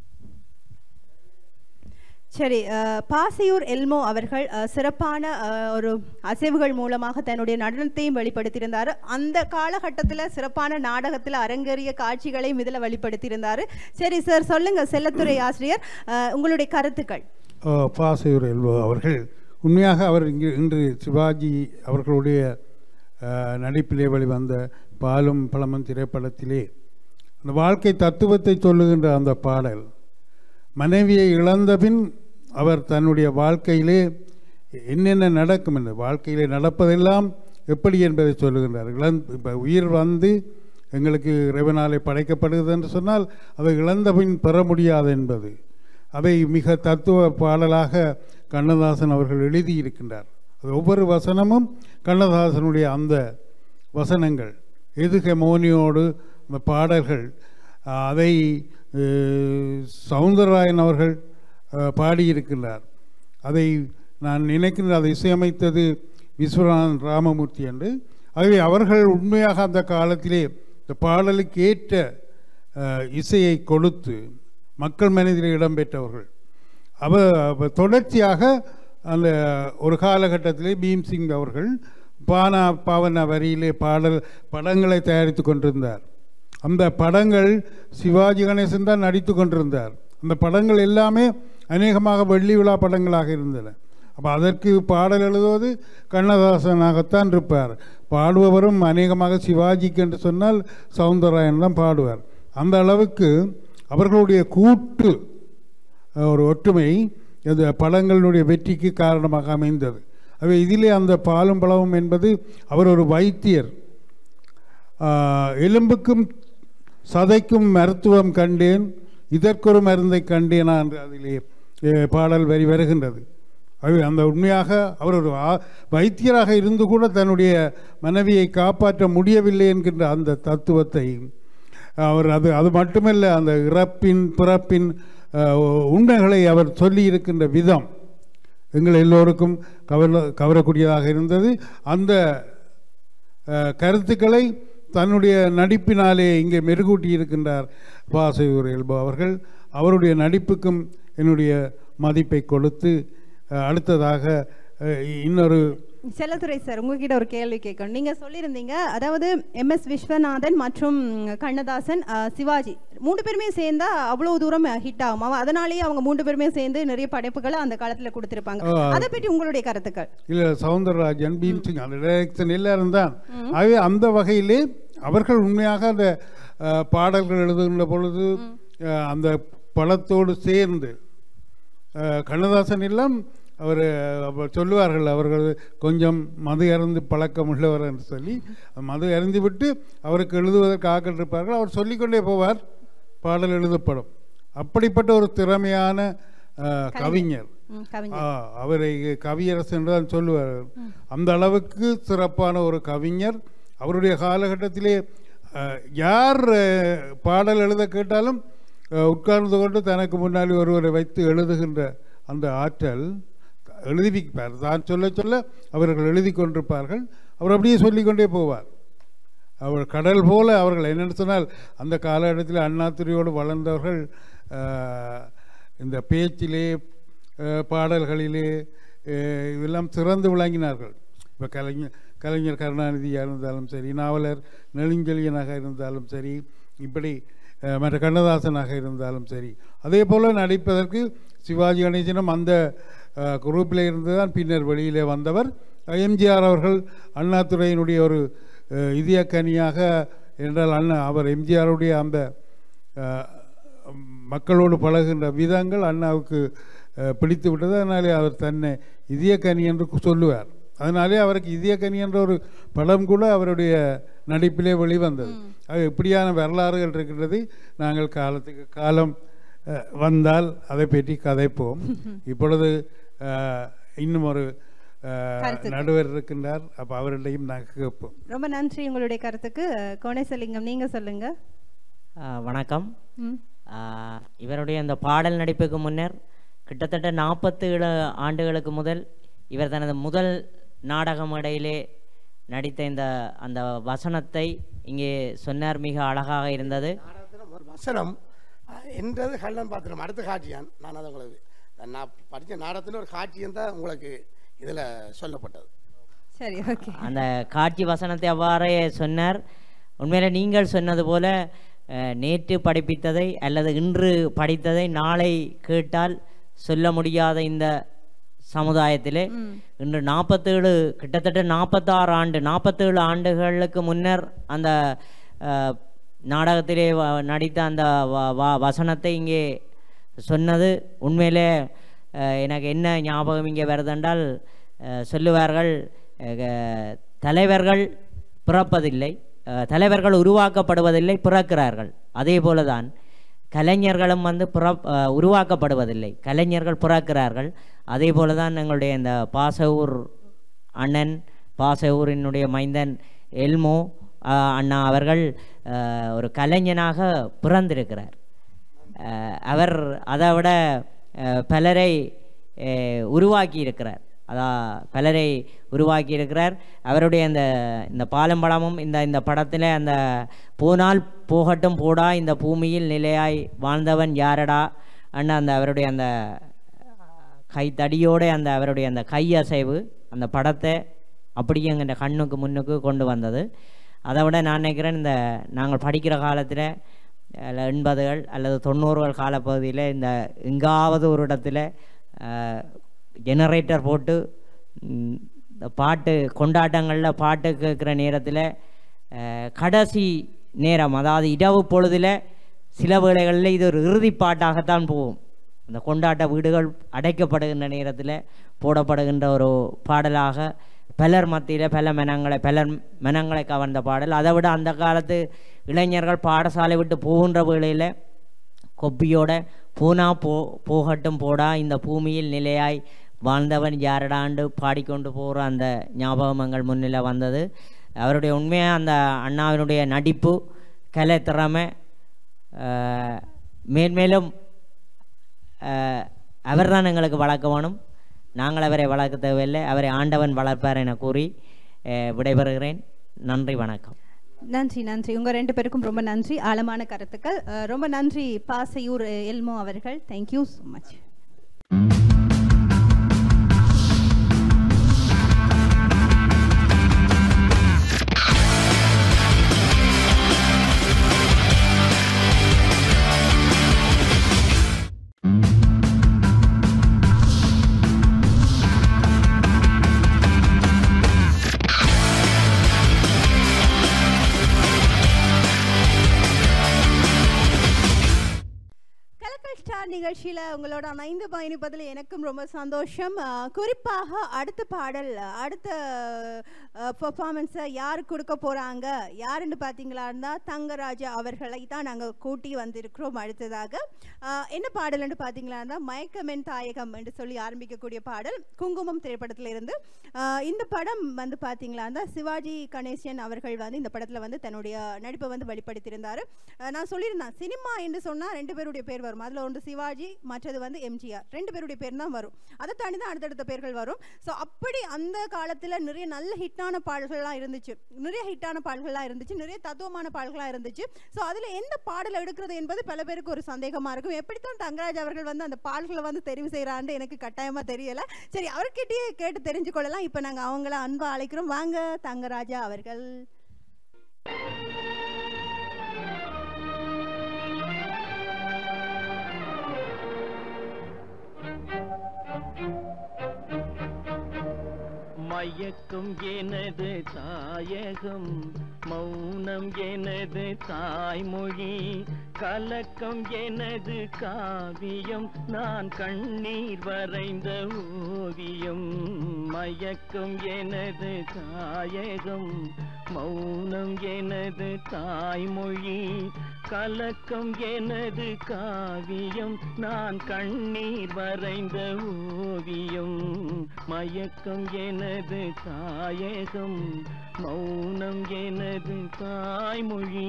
Speaker 1: சரி அஹ், பாசியூர் எல்மோ அவர்கள் அஹ், சிறப்பான அஹ், ஒரு அசைவுகள் மூலமாக தன்னுடைய நடனத்தையும் வெளிப்படுத்தியிருந்தார் அந்த காலகட்டத்தில் சிறப்பான நாடகத்தில் அரங்கேறிய காட்சிகளையும் இதில் வெளிப்படுத்தியிருந்தார் சரி சார் சொல்லுங்க செல்லத்துறை ஆசிரியர் அஹ், உங்களுடைய கருத்துக்கள்
Speaker 5: பாசையூர் எல்வோ அவர்கள் உண்மையாக அவர் இங்கு இன்று சிவாஜி அவர்களுடைய அஹ், நடிப்பிலே வெளிவந்த பாலும் பழமும் திரைப்படத்திலே அந்த வாழ்க்கை தத்துவத்தை சொல்லுகின்ற அந்த பாடல் மனைவியை இழந்தபின் அவர் தன்னுடைய வாழ்க்கையிலே என்னென்ன நடக்கும் என்று வாழ்க்கையிலே நடப்பதெல்லாம் எப்படி என்பதை சொல்லுகின்றார் இழந் இப்போ உயிர் வந்து எங்களுக்கு இறைவனாலே படைக்கப்படுகிறது என்று சொன்னால் அதை இழந்தபின் பெற முடியாது என்பது அதை மிக தத்துவ பாடலாக கண்ணதாசன் அவர்கள் எழுதியிருக்கின்றார் அது ஒவ்வொரு வசனமும் கண்ணதாசனுடைய அந்த வசனங்கள் எதுக மோனியோடு அந்த பாடல்கள் அஹ், அதை அஹ், சவுந்தரராயன் அவர்கள் அஹ், பாடியிருக்கின்றார் அதை நான் நினைக்கின்ற அதை இசையமைத்தது விஸ்வநாதன் ராமமூர்த்தி என்று ஆகவே அவர்கள் உண்மையாக அந்த காலத்திலே இந்த பாடலுக்கு ஏற்ற அஹ், இசையை கொடுத்து மக்கள் மனதில் இடம்பெற்றவர்கள் அவ அவ தொடர்ச்சியாக அந்த ஒரு காலகட்டத்திலே பீம்சிங் அவர்கள் பானா பாவன வரியிலே பாடல் படங்களை தயாரித்து கொண்டிருந்தார் அந்த படங்கள் சிவாஜி கணேசன் தான் நடித்து கொண்டிருந்தார் அந்த படங்கள் எல்லாமே அநேகமாக வெள்ளி விழா படங்களாக இருந்தன அப்போ அதற்கு பாடல் எழுதுவது கண்ணதாசனாகத்தான் இருப்பார் பாடுபவரும் அநேகமாக சிவாஜிக்கு என்று சொன்னால் சவுந்தரராயன் தான் பாடுவார் அந்த அளவுக்கு அவர்களுடைய கூட்டு அஹ், ஒரு ஒற்றுமை இந்த படங்களுடைய வெற்றிக்கு காரணமாக அமைந்தது அவை இதிலே அந்த பாலும் பழமும் என்பது அவர் ஒரு வைத்தியர் ஆஹ், எலும்புக்கும் சதைக்கும் மருத்துவம் கண்டேன் இதற்கொரு மருந்தை கண்டேனா என்று அதிலே அஹ், பாடல் வரி வருகின்றது அது அந்த உண்மையாக அவர் ஒரு ஆ- வைத்தியராக இருந்து கூட தன்னுடைய மனைவியை காப்பாற்ற முடியவில்லை என்கின்ற அந்த தத்துவத்தை அவர் அது அது மட்டுமல்ல அந்த இறப்பின் பிறப்பின் அஹ், உண்மைகளை அவர் சொல்லி இருக்கின்ற விதம் எங்கள் எல்லோருக்கும் கவர கவரக்கூடியதாக இருந்தது அந்த அஹ், கருத்துக்களை தன்னுடைய நடிப்பினாலே இங்கே மெருகூட்டி இருக்கின்றார் பாசையூர் எல்போ அவர்கள் அவருடைய நடிப்புக்கும் என்னுடைய மதிப்பை கொடுத்து அஹ், அடுத்ததாக அஹ், இன்னொரு
Speaker 1: செல்லத்துறை சார் உங்ககிட்ட ஒரு கேள்வி கேட்கணும் நீங்க சொல்லியிருந்தீங்க அதாவது எம்எஸ் விஸ்வநாதன் மற்றும் கண்ணதாசன் அஹ், சிவாஜி மூணு பேருமே சேர்ந்தா அவ்வளவு தூரம் ஹிட் ஆகும் அவ- அதனாலேயே அவங்க மூணு பேருமே சேர்ந்து நிறைய படைப்புகளை அந்த காலத்துல கொடுத்திருப்பாங்க
Speaker 5: ஆ.
Speaker 1: அதை பற்றி உங்களுடைய கருத்துக்கள்
Speaker 5: இல்லை சவுந்தரராஜன் பீம் சிங் அந்த டைரக்ஷன் எல்லாரும் தான் ஆகவே அந்த வகையிலே அவர்கள் உண்மையாக அந்த அஹ், பாடல்கள் எழுதுகின்ற பொழுது அஹ், அந்த படத்தோடு சேர்ந்து அஹ், கண்ணதாசன் எல்லாம் அவர் அவர் சொல்லுவார்கள் அவர்கள் கொஞ்சம் மது அருந்து பழக்கம் உள்ளவர் என்று சொல்லி மது அருந்தி விட்டு அவருக்கு எழுதுவதற்கு ஆக்கிட்டிருப்பார்கள் அவர் சொல்லிக்கொண்டே போவார் பாடல் எழுதப்படும் அப்படிப்பட்ட ஒரு திறமையான அஹ், கவிஞர்
Speaker 1: ம், கவிஞர்
Speaker 5: ஆ, அவரை கவியரசு என்று தான் சொல்லுவார் அந்த அளவுக்கு சிறப்பான ஒரு கவிஞர் அவருடைய காலகட்டத்திலே அஹ், யார் அஹ், பாடல் எழுத கேட்டாலும் அஹ், உட்கார்ந்து கொண்டு தனக்கு முன்னாடி ஒருவரை வைத்து எழுதுகின்ற அந்த ஆற்றல் எழுதிப்பார் தான் சொல்ல சொல்ல அவர்கள் எழுதி கொண்டிருப்பார்கள் அவர் அப்படியே சொல்லிக்கொண்டே போவார் அவர் கடல் போல அவர்கள் என்னென்னு சொன்னால் அந்த காலகட்டத்தில் அண்ணாத்துறையோடு வளர்ந்தவர்கள் ஆஹ், இந்த பேச்சிலே ஆஹ், பாடல்களிலே ஆஹ், இதெல்லாம் சிறந்து விளங்கினார்கள் இப்போ கலைஞர் கலைஞர் கருணாநிதியாக இருந்தாலும் சரி நாவலர் நெடுஞ்செழியனாக இருந்தாலும் சரி இப்படி ஆஹ், மற்ற கண்ணதாசனாக இருந்தாலும் சரி அதே போல் நடிப்பதற்கு சிவாஜி கணேசனும் அந்த குரூப்பில் இருந்து தான் பின்னர் வெளியிலே வந்தவர் எம்ஜிஆர் அவர்கள் அண்ணாதுரையினுடைய ஒரு அஹ், இதயக்கனியாக என்றால் அண்ணா அவர் எம்ஜிஆருடைய அந்த அஹ், மக்களோடு பழகுகின்ற விதங்கள் அண்ணாவுக்கு அஹ், பிடித்து விட்டது அதனாலே அவர் தன்னை இதயக்கனி என்று கு- சொல்லுவார் அதனாலே அவருக்கு இதயக்கனி என்ற ஒரு படம் கூட அவருடைய நடிப்பிலே வெளிவந்தது அது இப்படியான வரலாறுகள் இருக்கின்றது நாங்கள் காலத்துக்கு காலம் அஹ், வந்தால் அதை பற்றி கதைப்போம் இப்பொழுது அஹ், இன்னும் ஒரு அஹ்,
Speaker 1: கருத்து.
Speaker 5: நடுவர் இருக்கின்றார் அப்போ அவரிடையும் நாங்கள் கேட்போம்
Speaker 1: ரொம்ப நன்றி உங்களுடைய கருத்துக்கு அஹ், கோணேசலிங்கம் நீங்க சொல்லுங்க
Speaker 6: ஆ, வணக்கம்
Speaker 1: ம்
Speaker 6: ஆ, இவருடைய அந்த பாடல் நடிப்புக்கு முன்னர் கிட்டத்தட்ட நாற்பத்தேழு ஆண்டுகளுக்கு முதல் இவர் தனது முதல் நாடக மேடையிலே நடித்த இந்த அந்த வசனத்தை இங்கே சொன்னார் மிக அழகாக இருந்தது
Speaker 7: நாடகத்தில் ஒரு வசனம் அஹ், என்றது கள்ளன் பாத்திரம் அடுத்த காட்சியான் நான் அதை உங்களுக்கு நான் படித்த நாடகத்தில் ஒரு காட்சியம் தான் உங்களுக்கு இதில் சொல்லப்பட்டது
Speaker 1: சரி ஓகே
Speaker 6: அந்த காட்சி வசனத்தை அவ்வாறே சொன்னார் உண்மையில நீங்கள் சொன்னது போல அஹ், நேற்று படிப்பித்ததை அல்லது இன்று படித்ததை நாளை கேட்டால் சொல்ல முடியாத இந்த சமுதாயத்திலே இன்று நாற்பத்தேழு கிட்டத்தட்ட நாற்பத்தாறு ஆண்டு நாற்பத்தேழு ஆண்டுகளுக்கு முன்னர் அந்த அஹ், நாடகத்திலே வ- நடித்த அந்த வ- வ- வசனத்தை இங்கே சொன்னது உண்மையிலே அஹ், எனக்கு என்ன ஞாபகம் இங்கே வருதென்றால் அஹ், சொல்லுவார்கள் அஹ், தலைவர்கள் பிறப்பதில்லை அஹ், தலைவர்கள் உருவாக்கப்படுவதில்லை பிறக்கிறார்கள் அதே போலதான் கலைஞர்களும் வந்து புற அஹ், உருவாக்கப்படுவதில்லை கலைஞர்கள் பிறக்கிறார்கள் அதே போல தான் எங்களுடைய இந்த பாசவூர் அண்ணன் பாசவூரினுடைய மைந்தன் எல்மோ அஹ், அண்ணா அவர்கள் அஹ், ஒரு கலைஞனாக பிறந்திருக்கிறார் அஹ், அவர் அதை விட அஹ், பலரை அஹ், உருவாக்கி இருக்கிறார் அதான் பலரை உருவாக்கி இருக்கிறார் அவருடைய அந்த இந்த பாலம் படமும் இந்த இந்த படத்தில் அந்த போனால் போகட்டும் போடா இந்த பூமியில் நிலையாய் வாழ்ந்தவன் யாரடா அண்ணா அந்த அவருடைய அந்த கைத்தடியோட அந்த அவருடைய அந்த கை அசைவு அந்த படத்தை அப்படியே எங்கள் கண்ணுக்கு முன்னுக்கு கொண்டு வந்தது அதை விட நான் நினைக்கிறேன் இந்த நாங்கள் படிக்கிற காலத்தில் எண்பதுகள் அல்லது தொண்ணூறுகள் காலப்பகுதியில் இந்த எங்காவது ஒரு இடத்துல ஜெனரேட்டர் போட்டு ம், இந்த பாட்டு கொண்டாட்டங்களில் பாட்டு கேட்குற நேரத்தில் கடைசி நேரம் அதாவது இரவு பொழுதில் சில வேளைகளில் இது ஒரு இறுதி பாட்டாகத்தான் போகும் அந்த கொண்டாட்ட வீடுகள் அடைக்கப்படுகின்ற நேரத்தில் போடப்படுகின்ற ஒரு பாடலாக பலர் மத்தியில் பல மனங்களை பலர் மனங்களை கவர்ந்த பாடல் அதை விட அந்த காலத்து இளைஞர்கள் பாடசாலை விட்டு போகின்ற வேளையில் கொப்பியோட பூனா போ போகட்டும் போடா இந்த பூமியில் நிலையாய் வாழ்ந்தவன் யாரடாண்டு பாடிக்கொண்டு போகிற அந்த ஞாபகம் எங்கள் முன்னில் வந்தது அவருடைய உண்மையாக அந்த அண்ணாவினுடைய நடிப்பு கலை திறமை ஆஹ், மேன்மேலும் அவர் தான் எங்களுக்கு வளர்க்க வேணும் நாங்கள் அவரை வளர்க்க தேவையில்லை அவரை ஆண்டவன் வளர்ப்பார் என கூறி ஆஹ், விடைபெறுகிறேன் நன்றி வணக்கம்
Speaker 1: நன்றி நன்றி உங்க ரெண்டு பேருக்கும் ரொம்ப நன்றி ஆழமான கருத்துக்கள் அஹ், ரொம்ப நன்றி பாசையூர் எல்மோ அவர்கள் தேங்க்யூ ஸோ மச் நிகழ்ச்சியில உங்களோட இணைந்து பயணிப்பதில் எனக்கும் ரொம்ப சந்தோஷம் அஹ், குறிப்பாக அடுத்த பாடல் அடுத்த பெர்ஃபார்மன்ஸை யார் கொடுக்க போறாங்க யாருன்னு பார்த்தீங்களா இருந்தா தங்கராஜா அவர்களை தான் நாங்கள் கூட்டி வந்திருக்கிறோம் அடுத்ததாக அஹ், என்ன பாடல்னு பார்த்தீங்களா இருந்தா மயக்கமென் தாயகம் என்று சொல்லி ஆரம்பிக்கக்கூடிய பாடல் குங்குமம் திரைப்படத்தில் இருந்து அஹ், இந்த படம் வந்து பார்த்தீங்களா இருந்தா சிவாஜி கணேசன் அவர்கள் வந்து இந்த படத்தில் வந்து தன்னுடைய நடிப்பை வந்து வெளிப்படுத்தியிருந்தார் நான் சொல்லியிருந்தேன் சினிமா என்று சொன்னால் ரெண்டு பேருடைய பேர் வரும் அதில் ஒன்று சிவாஜி மற்றது வந்து எம்ஜிஆர் ரெண்டு பேருடைய பேர் தான் வரும் அதை தாண்டி தான் அடுத்தடுத்த பேர்கள் வரும் ஸோ அப்படி அந்த காலத்தில் நிறைய நல்ல ஹிட்டான பாடல்கள்லாம் இருந்துச்சு நிறைய ஹிட்டான பாடல்கள்லாம் இருந்துச்சு நிறைய தத்துவமான பாடல்களாக இருந்துச்சு ஸோ அதில் எந்த பாடல் எடுக்கிறது என்பது பல பேருக்கு ஒரு சந்தேகமாக இருக்கும் எப்படித்தான் தங்கராஜ் அவர்கள் வந்து அந்த பாடல்களை வந்து தெரிவு செய்கிறான்னு எனக்கு கட்டாயமாக தெரியல சரி அவர்கிட்டயே கேட்டு தெரிஞ்சு கொள்ளலாம் இப்போ நாங்கள் அவங்கள அன்பா அழைக்கிறோம் வாங்க தங்கராஜா அவர்கள்
Speaker 3: மயக்கம் எனது தாயகம் மௌனம் எனது தாய்மொழி கலக்கம் எனது காவியம் நான் கண்ணீர் வரைந்த ஓவியம் மயக்கம் எனது தாயகம் மௌனம் எனது தாய்மொழி கலக்கம் எனது காவியம் நான் கண்ணீர் வரைந்த ஓவியம் மயக்கம் எனது தாயகம் மௌனம் எனது தாய்மொழி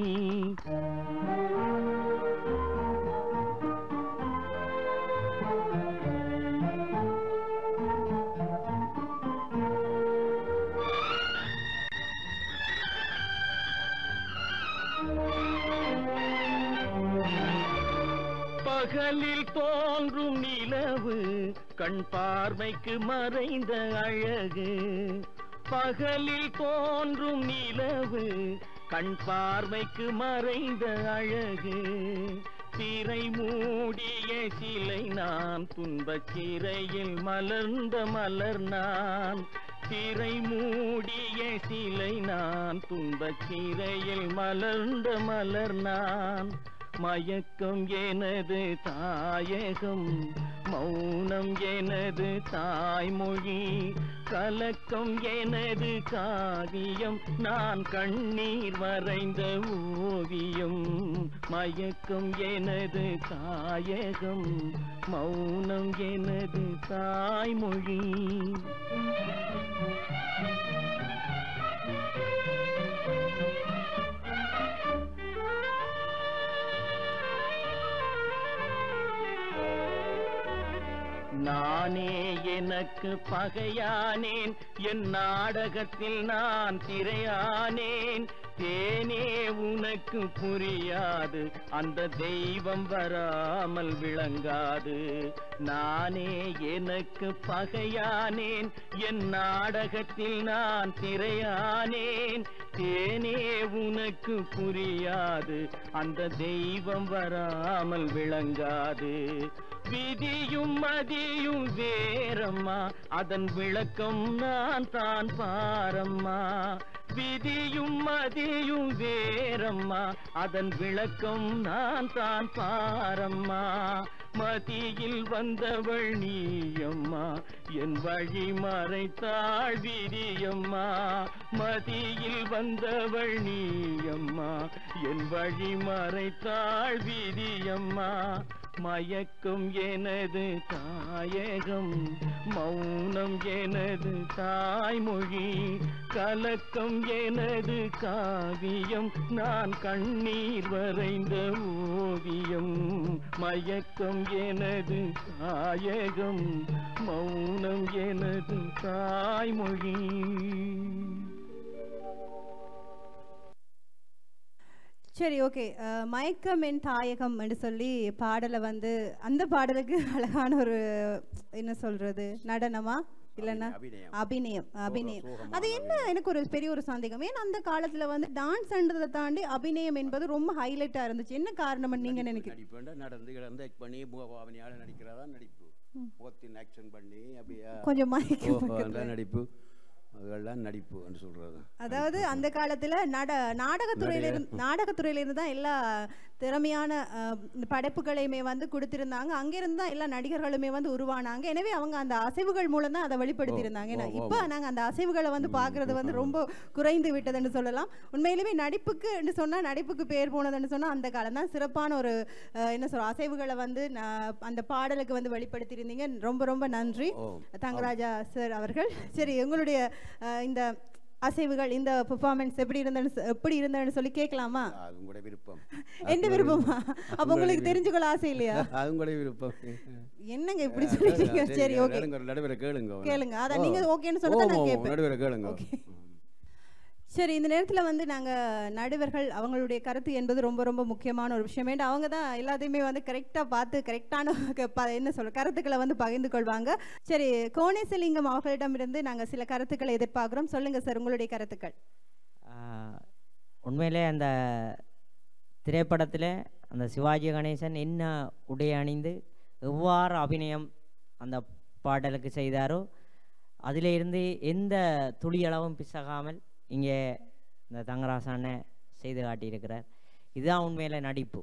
Speaker 3: பகலில் தோன்றும் நிலவு கண் பார்வைக்கு மறைந்த அழகு பகலில் தோன்றும் நிலவு கண் பார்வைக்கு மறைந்த அழகு திரை மூடிய சிலை நான் துன்பச் சிறையில் மலர்ந்த மலர் நான் திரை மூடிய சிலை நான் துன்பச் சிறையில் மலர்ந்த மலர் நான் மயக்கம் எனது தாயகம் மௌனம் எனது தாய்மொழி கலக்கம் எனது காவியம் நான் கண்ணீர் வரைந்த ஓவியம் மயக்கம் எனது தாயகம் மௌனம் எனது தாய்மொழி நானே எனக்கு பகையானேன் என் நாடகத்தில் நான் திரையானேன் தேனே உனக்கு புரியாது அந்த தெய்வம் வராமல் விளங்காது நானே எனக்கு பகையானேன் என் நாடகத்தில் நான் திரையானேன் தேனே உனக்கு புரியாது அந்த தெய்வம் வராமல் விளங்காது விதியும் மதியும் வேறம்மா அதன் விளக்கம் நான் தான் பாரம்மா விதியும் மதியும் வேறம்மா அதன் விளக்கம் நான் தான் பாரம்மா மதியில் வந்தவள் நீயம்மா என் வழி மறைத்தாள் விதியம்மா மதியில் வந்தவள் நீயம்மா என் வழி மறைத்தாள் விதியம்மா மயக்கம் எனது தாயகம் மௌனம் எனது தாய்மொழி கலக்கம் எனது காவியம் நான் கண்ணீர் வரைந்த ஓவியம் மயக்கம் எனது தாயகம் மௌனம் எனது தாய்மொழி
Speaker 1: சரி ஓகே மயக்கம் என் தாயகம் என்று சொல்லி பாடலை வந்து அந்த பாடலுக்கு அழகான ஒரு என்ன சொல்றது நடனமா இல்லைன்னா
Speaker 2: அபிநயம்.
Speaker 1: அபிநயம் அபிநயம்
Speaker 2: சோகமான
Speaker 1: அது என்ன எனக்கு ஒரு பெரிய ஒரு சந்தேகம் ஏன்னா அந்த காலத்துல வந்து டான்ஸ்ன்றதை தாண்டி அபிநயம் என்பது ரொம்ப ஹைலைட்டா இருந்துச்சு என்ன காரணம் நீங்க நினைக்கிறீங்க
Speaker 2: நடிப்பு நடந்து கிடந்து ஆக்ட் பண்ணி முகபாவனையால் நடிக்கிறதா நடிப்பு முகத்தின் ஆக்ஷன் பண்ணி அப்படியே
Speaker 1: கொஞ்சம் மயக்கம்
Speaker 2: ஓஹோ அந்த நடிப்பு அதுகள்லாம் நடிப்பு என்று சொல்கிறது
Speaker 1: அதாவது அந்த காலத்துல நட நாடகத்துறையில இருந்து நாடகத்துறையில இருந்து தான் எல்லா திறமையான அஹ், இந்த படைப்புகளையுமே வந்து கொடுத்திருந்தாங்க அங்கிருந்து தான் எல்லா நடிகர்களுமே வந்து உருவானாங்க எனவே அவங்க அந்த அசைவுகள் மூலம் தான் அதை வெளிப்படுத்தி இருந்தாங்க ஏன்னா
Speaker 2: ஓ, ஓ,
Speaker 1: இப்போ நாங்க அந்த அசைவுகளை வந்து பார்க்கிறது வந்து ரொம்ப குறைந்து விட்டதுன்னு சொல்லலாம் உண்மையிலுமே நடிப்புக்கு சொன்னா நடிப்புக்கு பேர் போனதுன்னு சொன்னா அந்த காலம் தான் சிறப்பான ஒரு அஹ், என்ன சொல்ற அசைவுகளை வந்து ந- அந்த பாடலுக்கு வந்து வெளிப்படுத்தியிருந்தீங்க ரொம்ப ரொம்ப நன்றி
Speaker 2: ஓ
Speaker 1: தங்கராஜா சார் அவர்கள் சரி உங்களுடைய அஹ், இந்த அசைவுகள் இந்த பெர்ஃபார்மன்ஸ் எப்படி இருந்ததுன்னு சொ- எப்படி இருந்ததுன்னு சொல்லி கேட்கலாமா
Speaker 2: அது உங்களுடைய விருப்பம்
Speaker 1: எந்த விருப்பமா அப்ப உங்களுக்கு தெரிஞ்சுக்கொள்ள ஆசை இல்லையா
Speaker 2: அது உங்களுடைய விருப்பம்
Speaker 1: என்னங்க இப்படி சொல்லிட்டீங்க சரி ஓகே
Speaker 2: நடுவர் நடுவரை கேளுங்க
Speaker 1: கேளுங்க அதான்
Speaker 2: ஓ.
Speaker 1: நீங்க ஓகேன்னு சொன்னா
Speaker 2: ஓ,
Speaker 1: நான்
Speaker 2: ஓ,
Speaker 1: கேட்பேன்
Speaker 2: நடுவரை கேளுங்க
Speaker 1: ஓகே.
Speaker 2: ம்.
Speaker 1: சரி இந்த நேரத்தில் வந்து நாங்கள் நடுவர்கள் அவங்களுடைய கருத்து என்பது ரொம்ப ரொம்ப முக்கியமான ஒரு விஷயம் ஏன்னா அவங்க தான் எல்லாத்தையுமே வந்து கரெக்டாக பார்த்து கரெக்டான என்ன சொல்ற கருத்துக்களை வந்து பகிர்ந்து கொள்வாங்க சரி கோணேசலிங்கம் அவர்களிடமிருந்து நாங்கள் சில கருத்துக்களை எதிர்பார்க்குறோம் சொல்லுங்க சார் உங்களுடைய கருத்துக்கள்
Speaker 6: ஆஹ், உண்மையிலே அந்த திரைப்படத்தில் அந்த சிவாஜி கணேசன் என்ன உடை அணிந்து எவ்வாறு அபிநயம் அந்த பாடலுக்கு செய்தாரோ அதிலிருந்து எந்த துளியளவும் பிசகாமல் இங்கே இந்த தங்கராசான செய்து காட்டியிருக்கிறார் இதுதான் உண்மையில நடிப்பு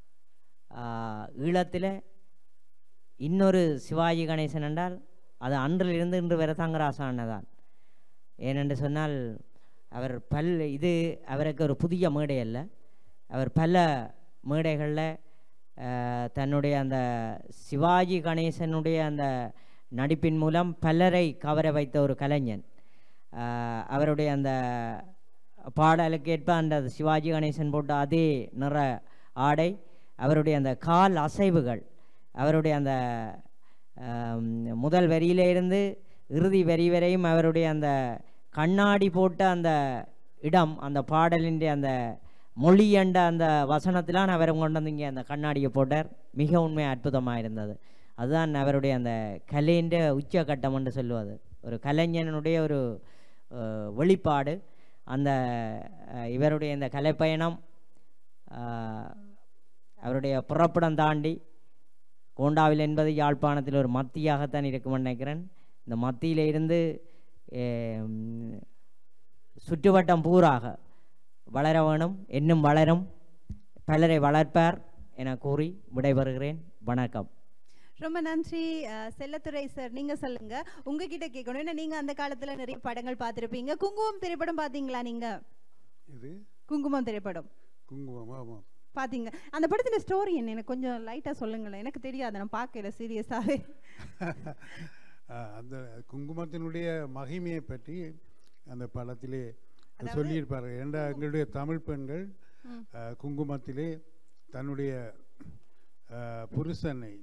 Speaker 6: ஆஹ், ஈழத்தில் இன்னொரு சிவாஜி கணேசன் என்றால் அது அன்றிலிருந்து இன்று வரை தங்கராசான தான் ஏனென்று சொன்னால் அவர் பல் இது அவருக்கு ஒரு புதிய மேடை அல்ல அவர் பல மேடைகளில் தன்னுடைய அந்த சிவாஜி கணேசனுடைய அந்த நடிப்பின் மூலம் பலரை கவர வைத்த ஒரு கலைஞன் ஆஹ் அவருடைய அந்த பாடலுக்கேற்ப அந்த சிவாஜி கணேசன் போட்ட அதே நிற ஆடை அவருடைய அந்த கால் அசைவுகள் அவருடைய அந்த ஆம், முதல் வரியிலே இருந்து இறுதி வரி வரையும் அவருடைய அந்த கண்ணாடி போட்ட அந்த இடம் அந்த பாடலின் அந்த மொழி என்ற அந்த வசனத்திலான் அவர் கொண்டு வந்து இங்கே அந்த கண்ணாடியை போட்டார் மிக உண்மை அற்புதமாக இருந்தது அதுதான் அவருடைய அந்த கலைன்ற உச்சகட்டம் என்று சொல்லுவது ஒரு கலைஞனுடைய ஒரு அஹ், வெளிப்பாடு அந்த அஹ், இவருடைய இந்த கலைப்பயணம் அஹ், அவருடைய புறப்படம் தாண்டி கோண்டாவில் என்பது யாழ்ப்பாணத்தில் ஒரு மத்தியாகத்தான் இருக்கும்னு நினைக்கிறேன் இந்த மத்தியில இருந்து ஏம், சுற்றுவட்டம் பூராக வளர வேணும் இன்னும் வளரும் பலரை வளர்ப்பார் என கூறி விடைபெறுகிறேன் வணக்கம்
Speaker 1: ரொம்ப நன்றி அஹ், செல்லத்துறை சார் நீங்க சொல்லுங்க உங்ககிட்ட கேட்கணும் ஏன்னா நீங்க அந்த காலத்துல நிறைய படங்கள் பார்த்திருப்பீங்க குங்குமம் திரைப்படம் பாத்தீங்களா நீங்க
Speaker 5: இது
Speaker 1: குங்குமம் திரைப்படம்
Speaker 5: குங்குமம் ஆமாம்
Speaker 1: பாத்தீங்க அந்த படத்துல ஸ்டோரி என்ன எனக்கு கொஞ்சம் லைட்டா சொல்லுங்களேன் எனக்கு தெரியாது நான் பார்க்கல சீரியஸாவே
Speaker 5: ஆஹ் அந்த குங்குமத்தினுடைய மகிமையை பற்றி அந்த படத்திலே சொல்லியிருப்பார்கள் ஏண்டா எங்களுடைய தமிழ் பெண்கள் ஆஹ் குங்குமத்திலே தன்னுடைய ஆஹ் புருஷனை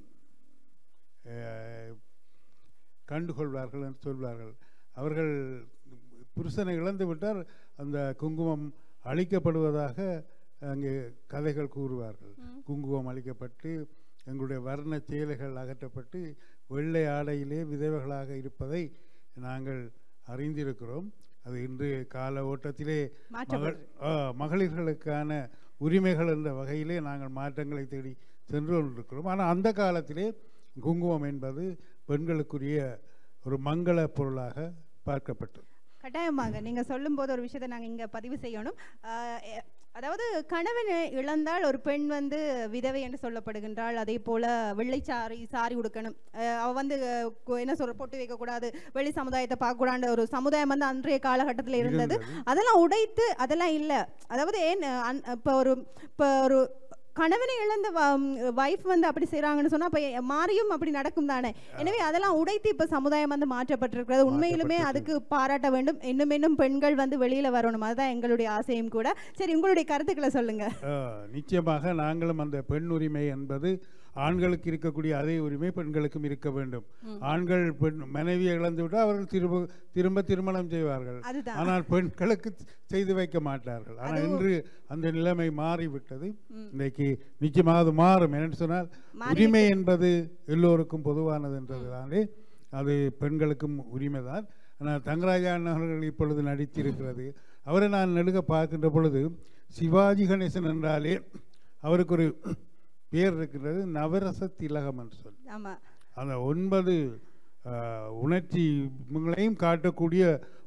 Speaker 5: ஆஹ் கண்டுகொள்வார்கள் என்று சொல்வார்கள் அவர்கள் புருஷனை இழந்து விட்டால் அந்த குங்குமம் அழிக்கப்படுவதாக அங்கே கதைகள் கூறுவார்கள் குங்குமம் அளிக்கப்பட்டு எங்களுடைய வர்ண சேலைகள் அகற்றப்பட்டு வெள்ளை ஆடையிலே விதவைகளாக இருப்பதை நாங்கள் அறிந்திருக்கிறோம் அது இன்று கால ஓட்டத்திலே மகள் ஆ, மகளிர்களுக்கான உரிமைகள் என்ற வகையிலே நாங்கள் மாற்றங்களை தேடி சென்று கொண்டிருக்கிறோம் ஆனால் அந்த காலத்திலே குங்குமம் என்பது பெண்களுக்குரிய ஒரு மங்கள பொருளாக பார்க்கப்பட்டது
Speaker 1: கட்டாயமாக நீங்க சொல்லும்போது ஒரு விஷயத்தை நாங்க இங்க பதிவு செய்யணும் ஆஹ் எ- அதாவது கணவனை இழந்தால் ஒரு பெண் வந்து விதவை என்று சொல்லப்படுகின்றாள் அதே போல வெள்ளை சாரி சாரி உடுக்கணும் ஆஹ் அவ வந்து அஹ், கு- என்ன சொல்ற பொட்டு வைக்க கூடாது வெளி சமுதாயத்தை பார்க்க கூடாது ஒரு சமுதாயம் வந்து அன்றைய காலகட்டத்தில் இருந்தது அதெல்லாம் உடைத்து அதெல்லாம் இல்ல அதாவது ஏன் அஹ், அன்- இப்ப ஒரு இப்ப ஒரு கணவனை இழந்த வைஃப் வந்து அப்படி செய்றாங்கன்னு சொன்னா அப்ப எ- மாறியும் அப்படி நடக்கும் தானே எனவே அதெல்லாம் உடைத்து இப்ப சமுதாயம் வந்து மாற்றப்பட்டிருக்கிறது உண்மையிலுமே அதுக்கு பாராட்ட வேண்டும் இன்னும் இன்னும் பெண்கள் வந்து வெளியில வரணும் அதுதான் எங்களுடைய ஆசையும் கூட சரி உங்களுடைய கருத்துக்களை சொல்லுங்க
Speaker 5: ஆ, நிச்சயமாக நாங்களும் அந்த பெண் உரிமை என்பது ஆண்களுக்கு இருக்கக்கூடிய அதே உரிமை பெண்களுக்கும் இருக்க வேண்டும் ஆண்கள் பெண் மனைவியை இழந்து விட்டால் அவர்கள் திரும்ப திரும்ப திருமணம் செய்வார்கள்
Speaker 1: அதுதான்.
Speaker 5: ஆனால் பெண்களுக்கு செய்து வைக்க மாட்டார்கள் ஆனால் இன்று அந்த நிலைமை மாறிவிட்டது இன்றைக்கு நிச்சயமாக அது மாறும் என்னன்னு சொன்னால் உரிமை என்பது எல்லோருக்கும் பொதுவானது என்றதுனாலே அது பெண்களுக்கும் உரிமை தான் ஆனால் தங்கராஜா அண்ணன் அவர்கள் இப்பொழுது நடித்திருக்கிறது அவரை நான் நெடுக பார்க்கின்ற பொழுது சிவாஜி கணேசன் என்றாலே அவருக்கு ஒரு பேர் இருக்கிறது நவரச திலகம் என்று சொல்லி
Speaker 1: ஆமா
Speaker 5: அந்த ஒன்பது ஆஹ், உணர்ச்சி இவங்களையும் காட்டக்கூடிய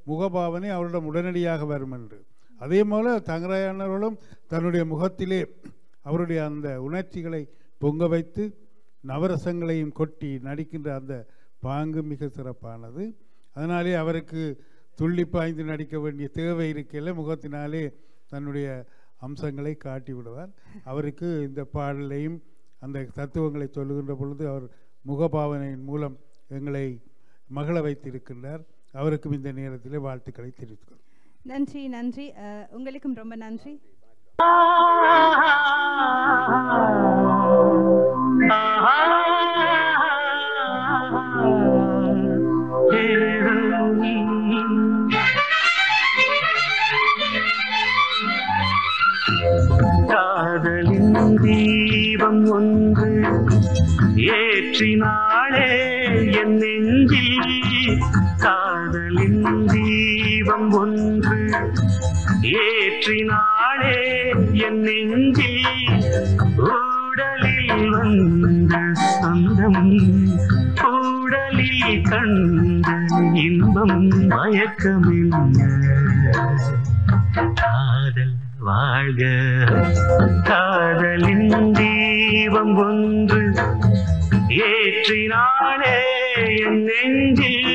Speaker 5: முகபாவனை அவரிடம் உடனடியாக வரும் என்று அதே போல தங்கராயனர்களும் தன்னுடைய முகத்திலே அவருடைய அந்த உணர்ச்சிகளை பொங்க வைத்து நவரசங்களையும் கொட்டி நடிக்கின்ற அந்த பாங்கு மிக சிறப்பானது அதனாலே அவருக்கு துள்ளி பாய்ந்து நடிக்க வேண்டிய தேவை இருக்கையில் முகத்தினாலே தன்னுடைய அம்சங்களை காட்டி விடுவார் அவருக்கு இந்த பாடலையும் அந்த தத்துவங்களை சொல்லுகின்ற பொழுது அவர் முகபாவனையின் மூலம் எங்களை மகள வைத்திருக்கின்றார் அவருக்கும் இந்த நேரத்திலே வாழ்த்துக்களை தெரிவித்துக்கிறோம்
Speaker 1: நன்றி நன்றி அஹ், உங்களுக்கும் ரொம்ப நன்றி
Speaker 3: காதலின் தீபம் ஒன்று ஏற்றினாளே என் நெஞ்சில் காதலின் தீபம் ஒன்று ஏற்றினாளே என் நெஞ்சில் ஊடலில் வந்த சொந்தம் ஊடலில் கண்ட இன்பம் மயக்கமில்லை காதல் வாழ்க காதலின் தீபம் ஒன்று ஏற்றினானே என் நெஞ்சில்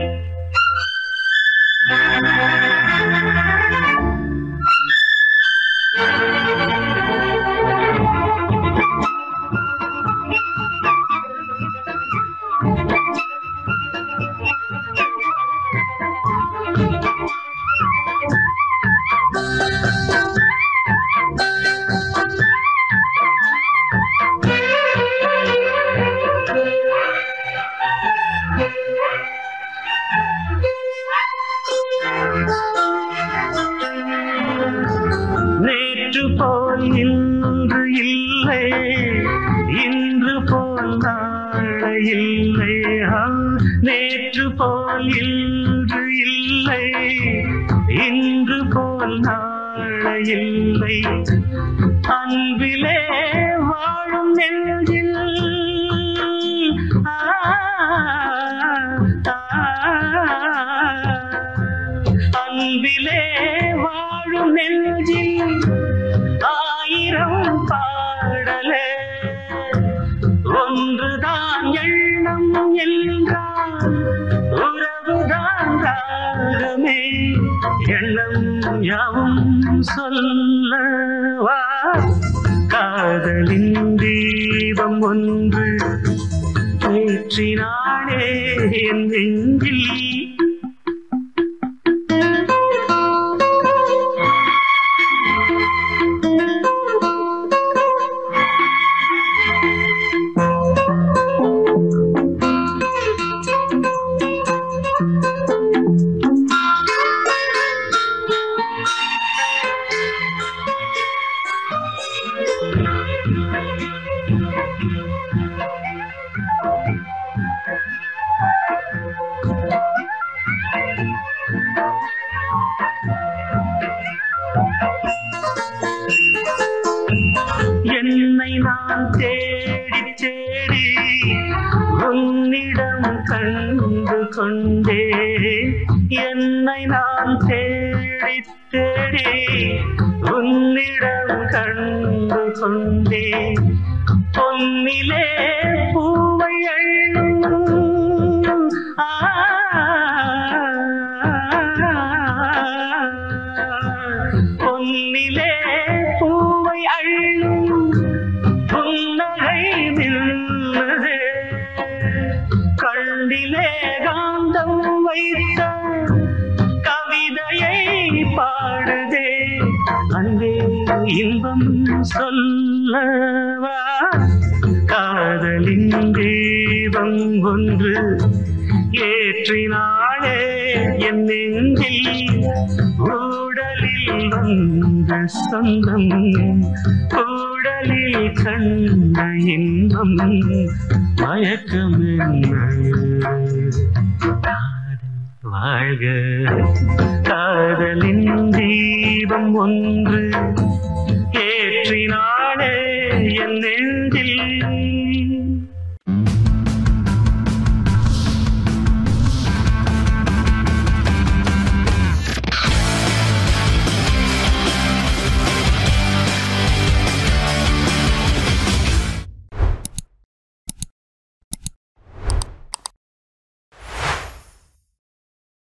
Speaker 3: நேற்று போல் இன்று இல்லை இன்று போல் நாளை இல்லை ஆ, நேற்று போல் இன்று இல்லை இன்று போல் நாளை இல்லை அன்பிலே வாழும் நெஞ்சில் ஆ, ஆ, அன்பிலே வாழும் நெஞ்சில் ஆயிரம் பாடலே ஒன்றுதான் எண்ணம் என்றால் உறவுதான் ராகமே எண்ணம் யாவும் சொல்லவா காதலின் தீபம் ஒன்று ஏற்றினானே என் நெஞ்சில் என்னை நான் தேடி தேடி உன்னிடம் கண்டு கொண்டே என்னை நான் தேடி தேடி உன்னிடம் கண்டு கொண்டே பொன்னிலே பூவை அள்ளும் ஆ பொன்னிலே பூவை அள்ளும் புன்னகை நின்றதே கண்டிலே காந்தம் வைத்த கவிதையை பாடுதே அங்கே இன்பம் சொல்லவா காதலின் தீபம் ஒன்று ஏற்றினாளே என் நெஞ்சில் ஊடலில் வந்த சொந்தம் ஊடலில் கண்ட இன்பம் மயக்கமென்ன காதல் வாழ்க காதலின் தீபம் ஒன்று ஏற்றினாளே என் நெஞ்சில்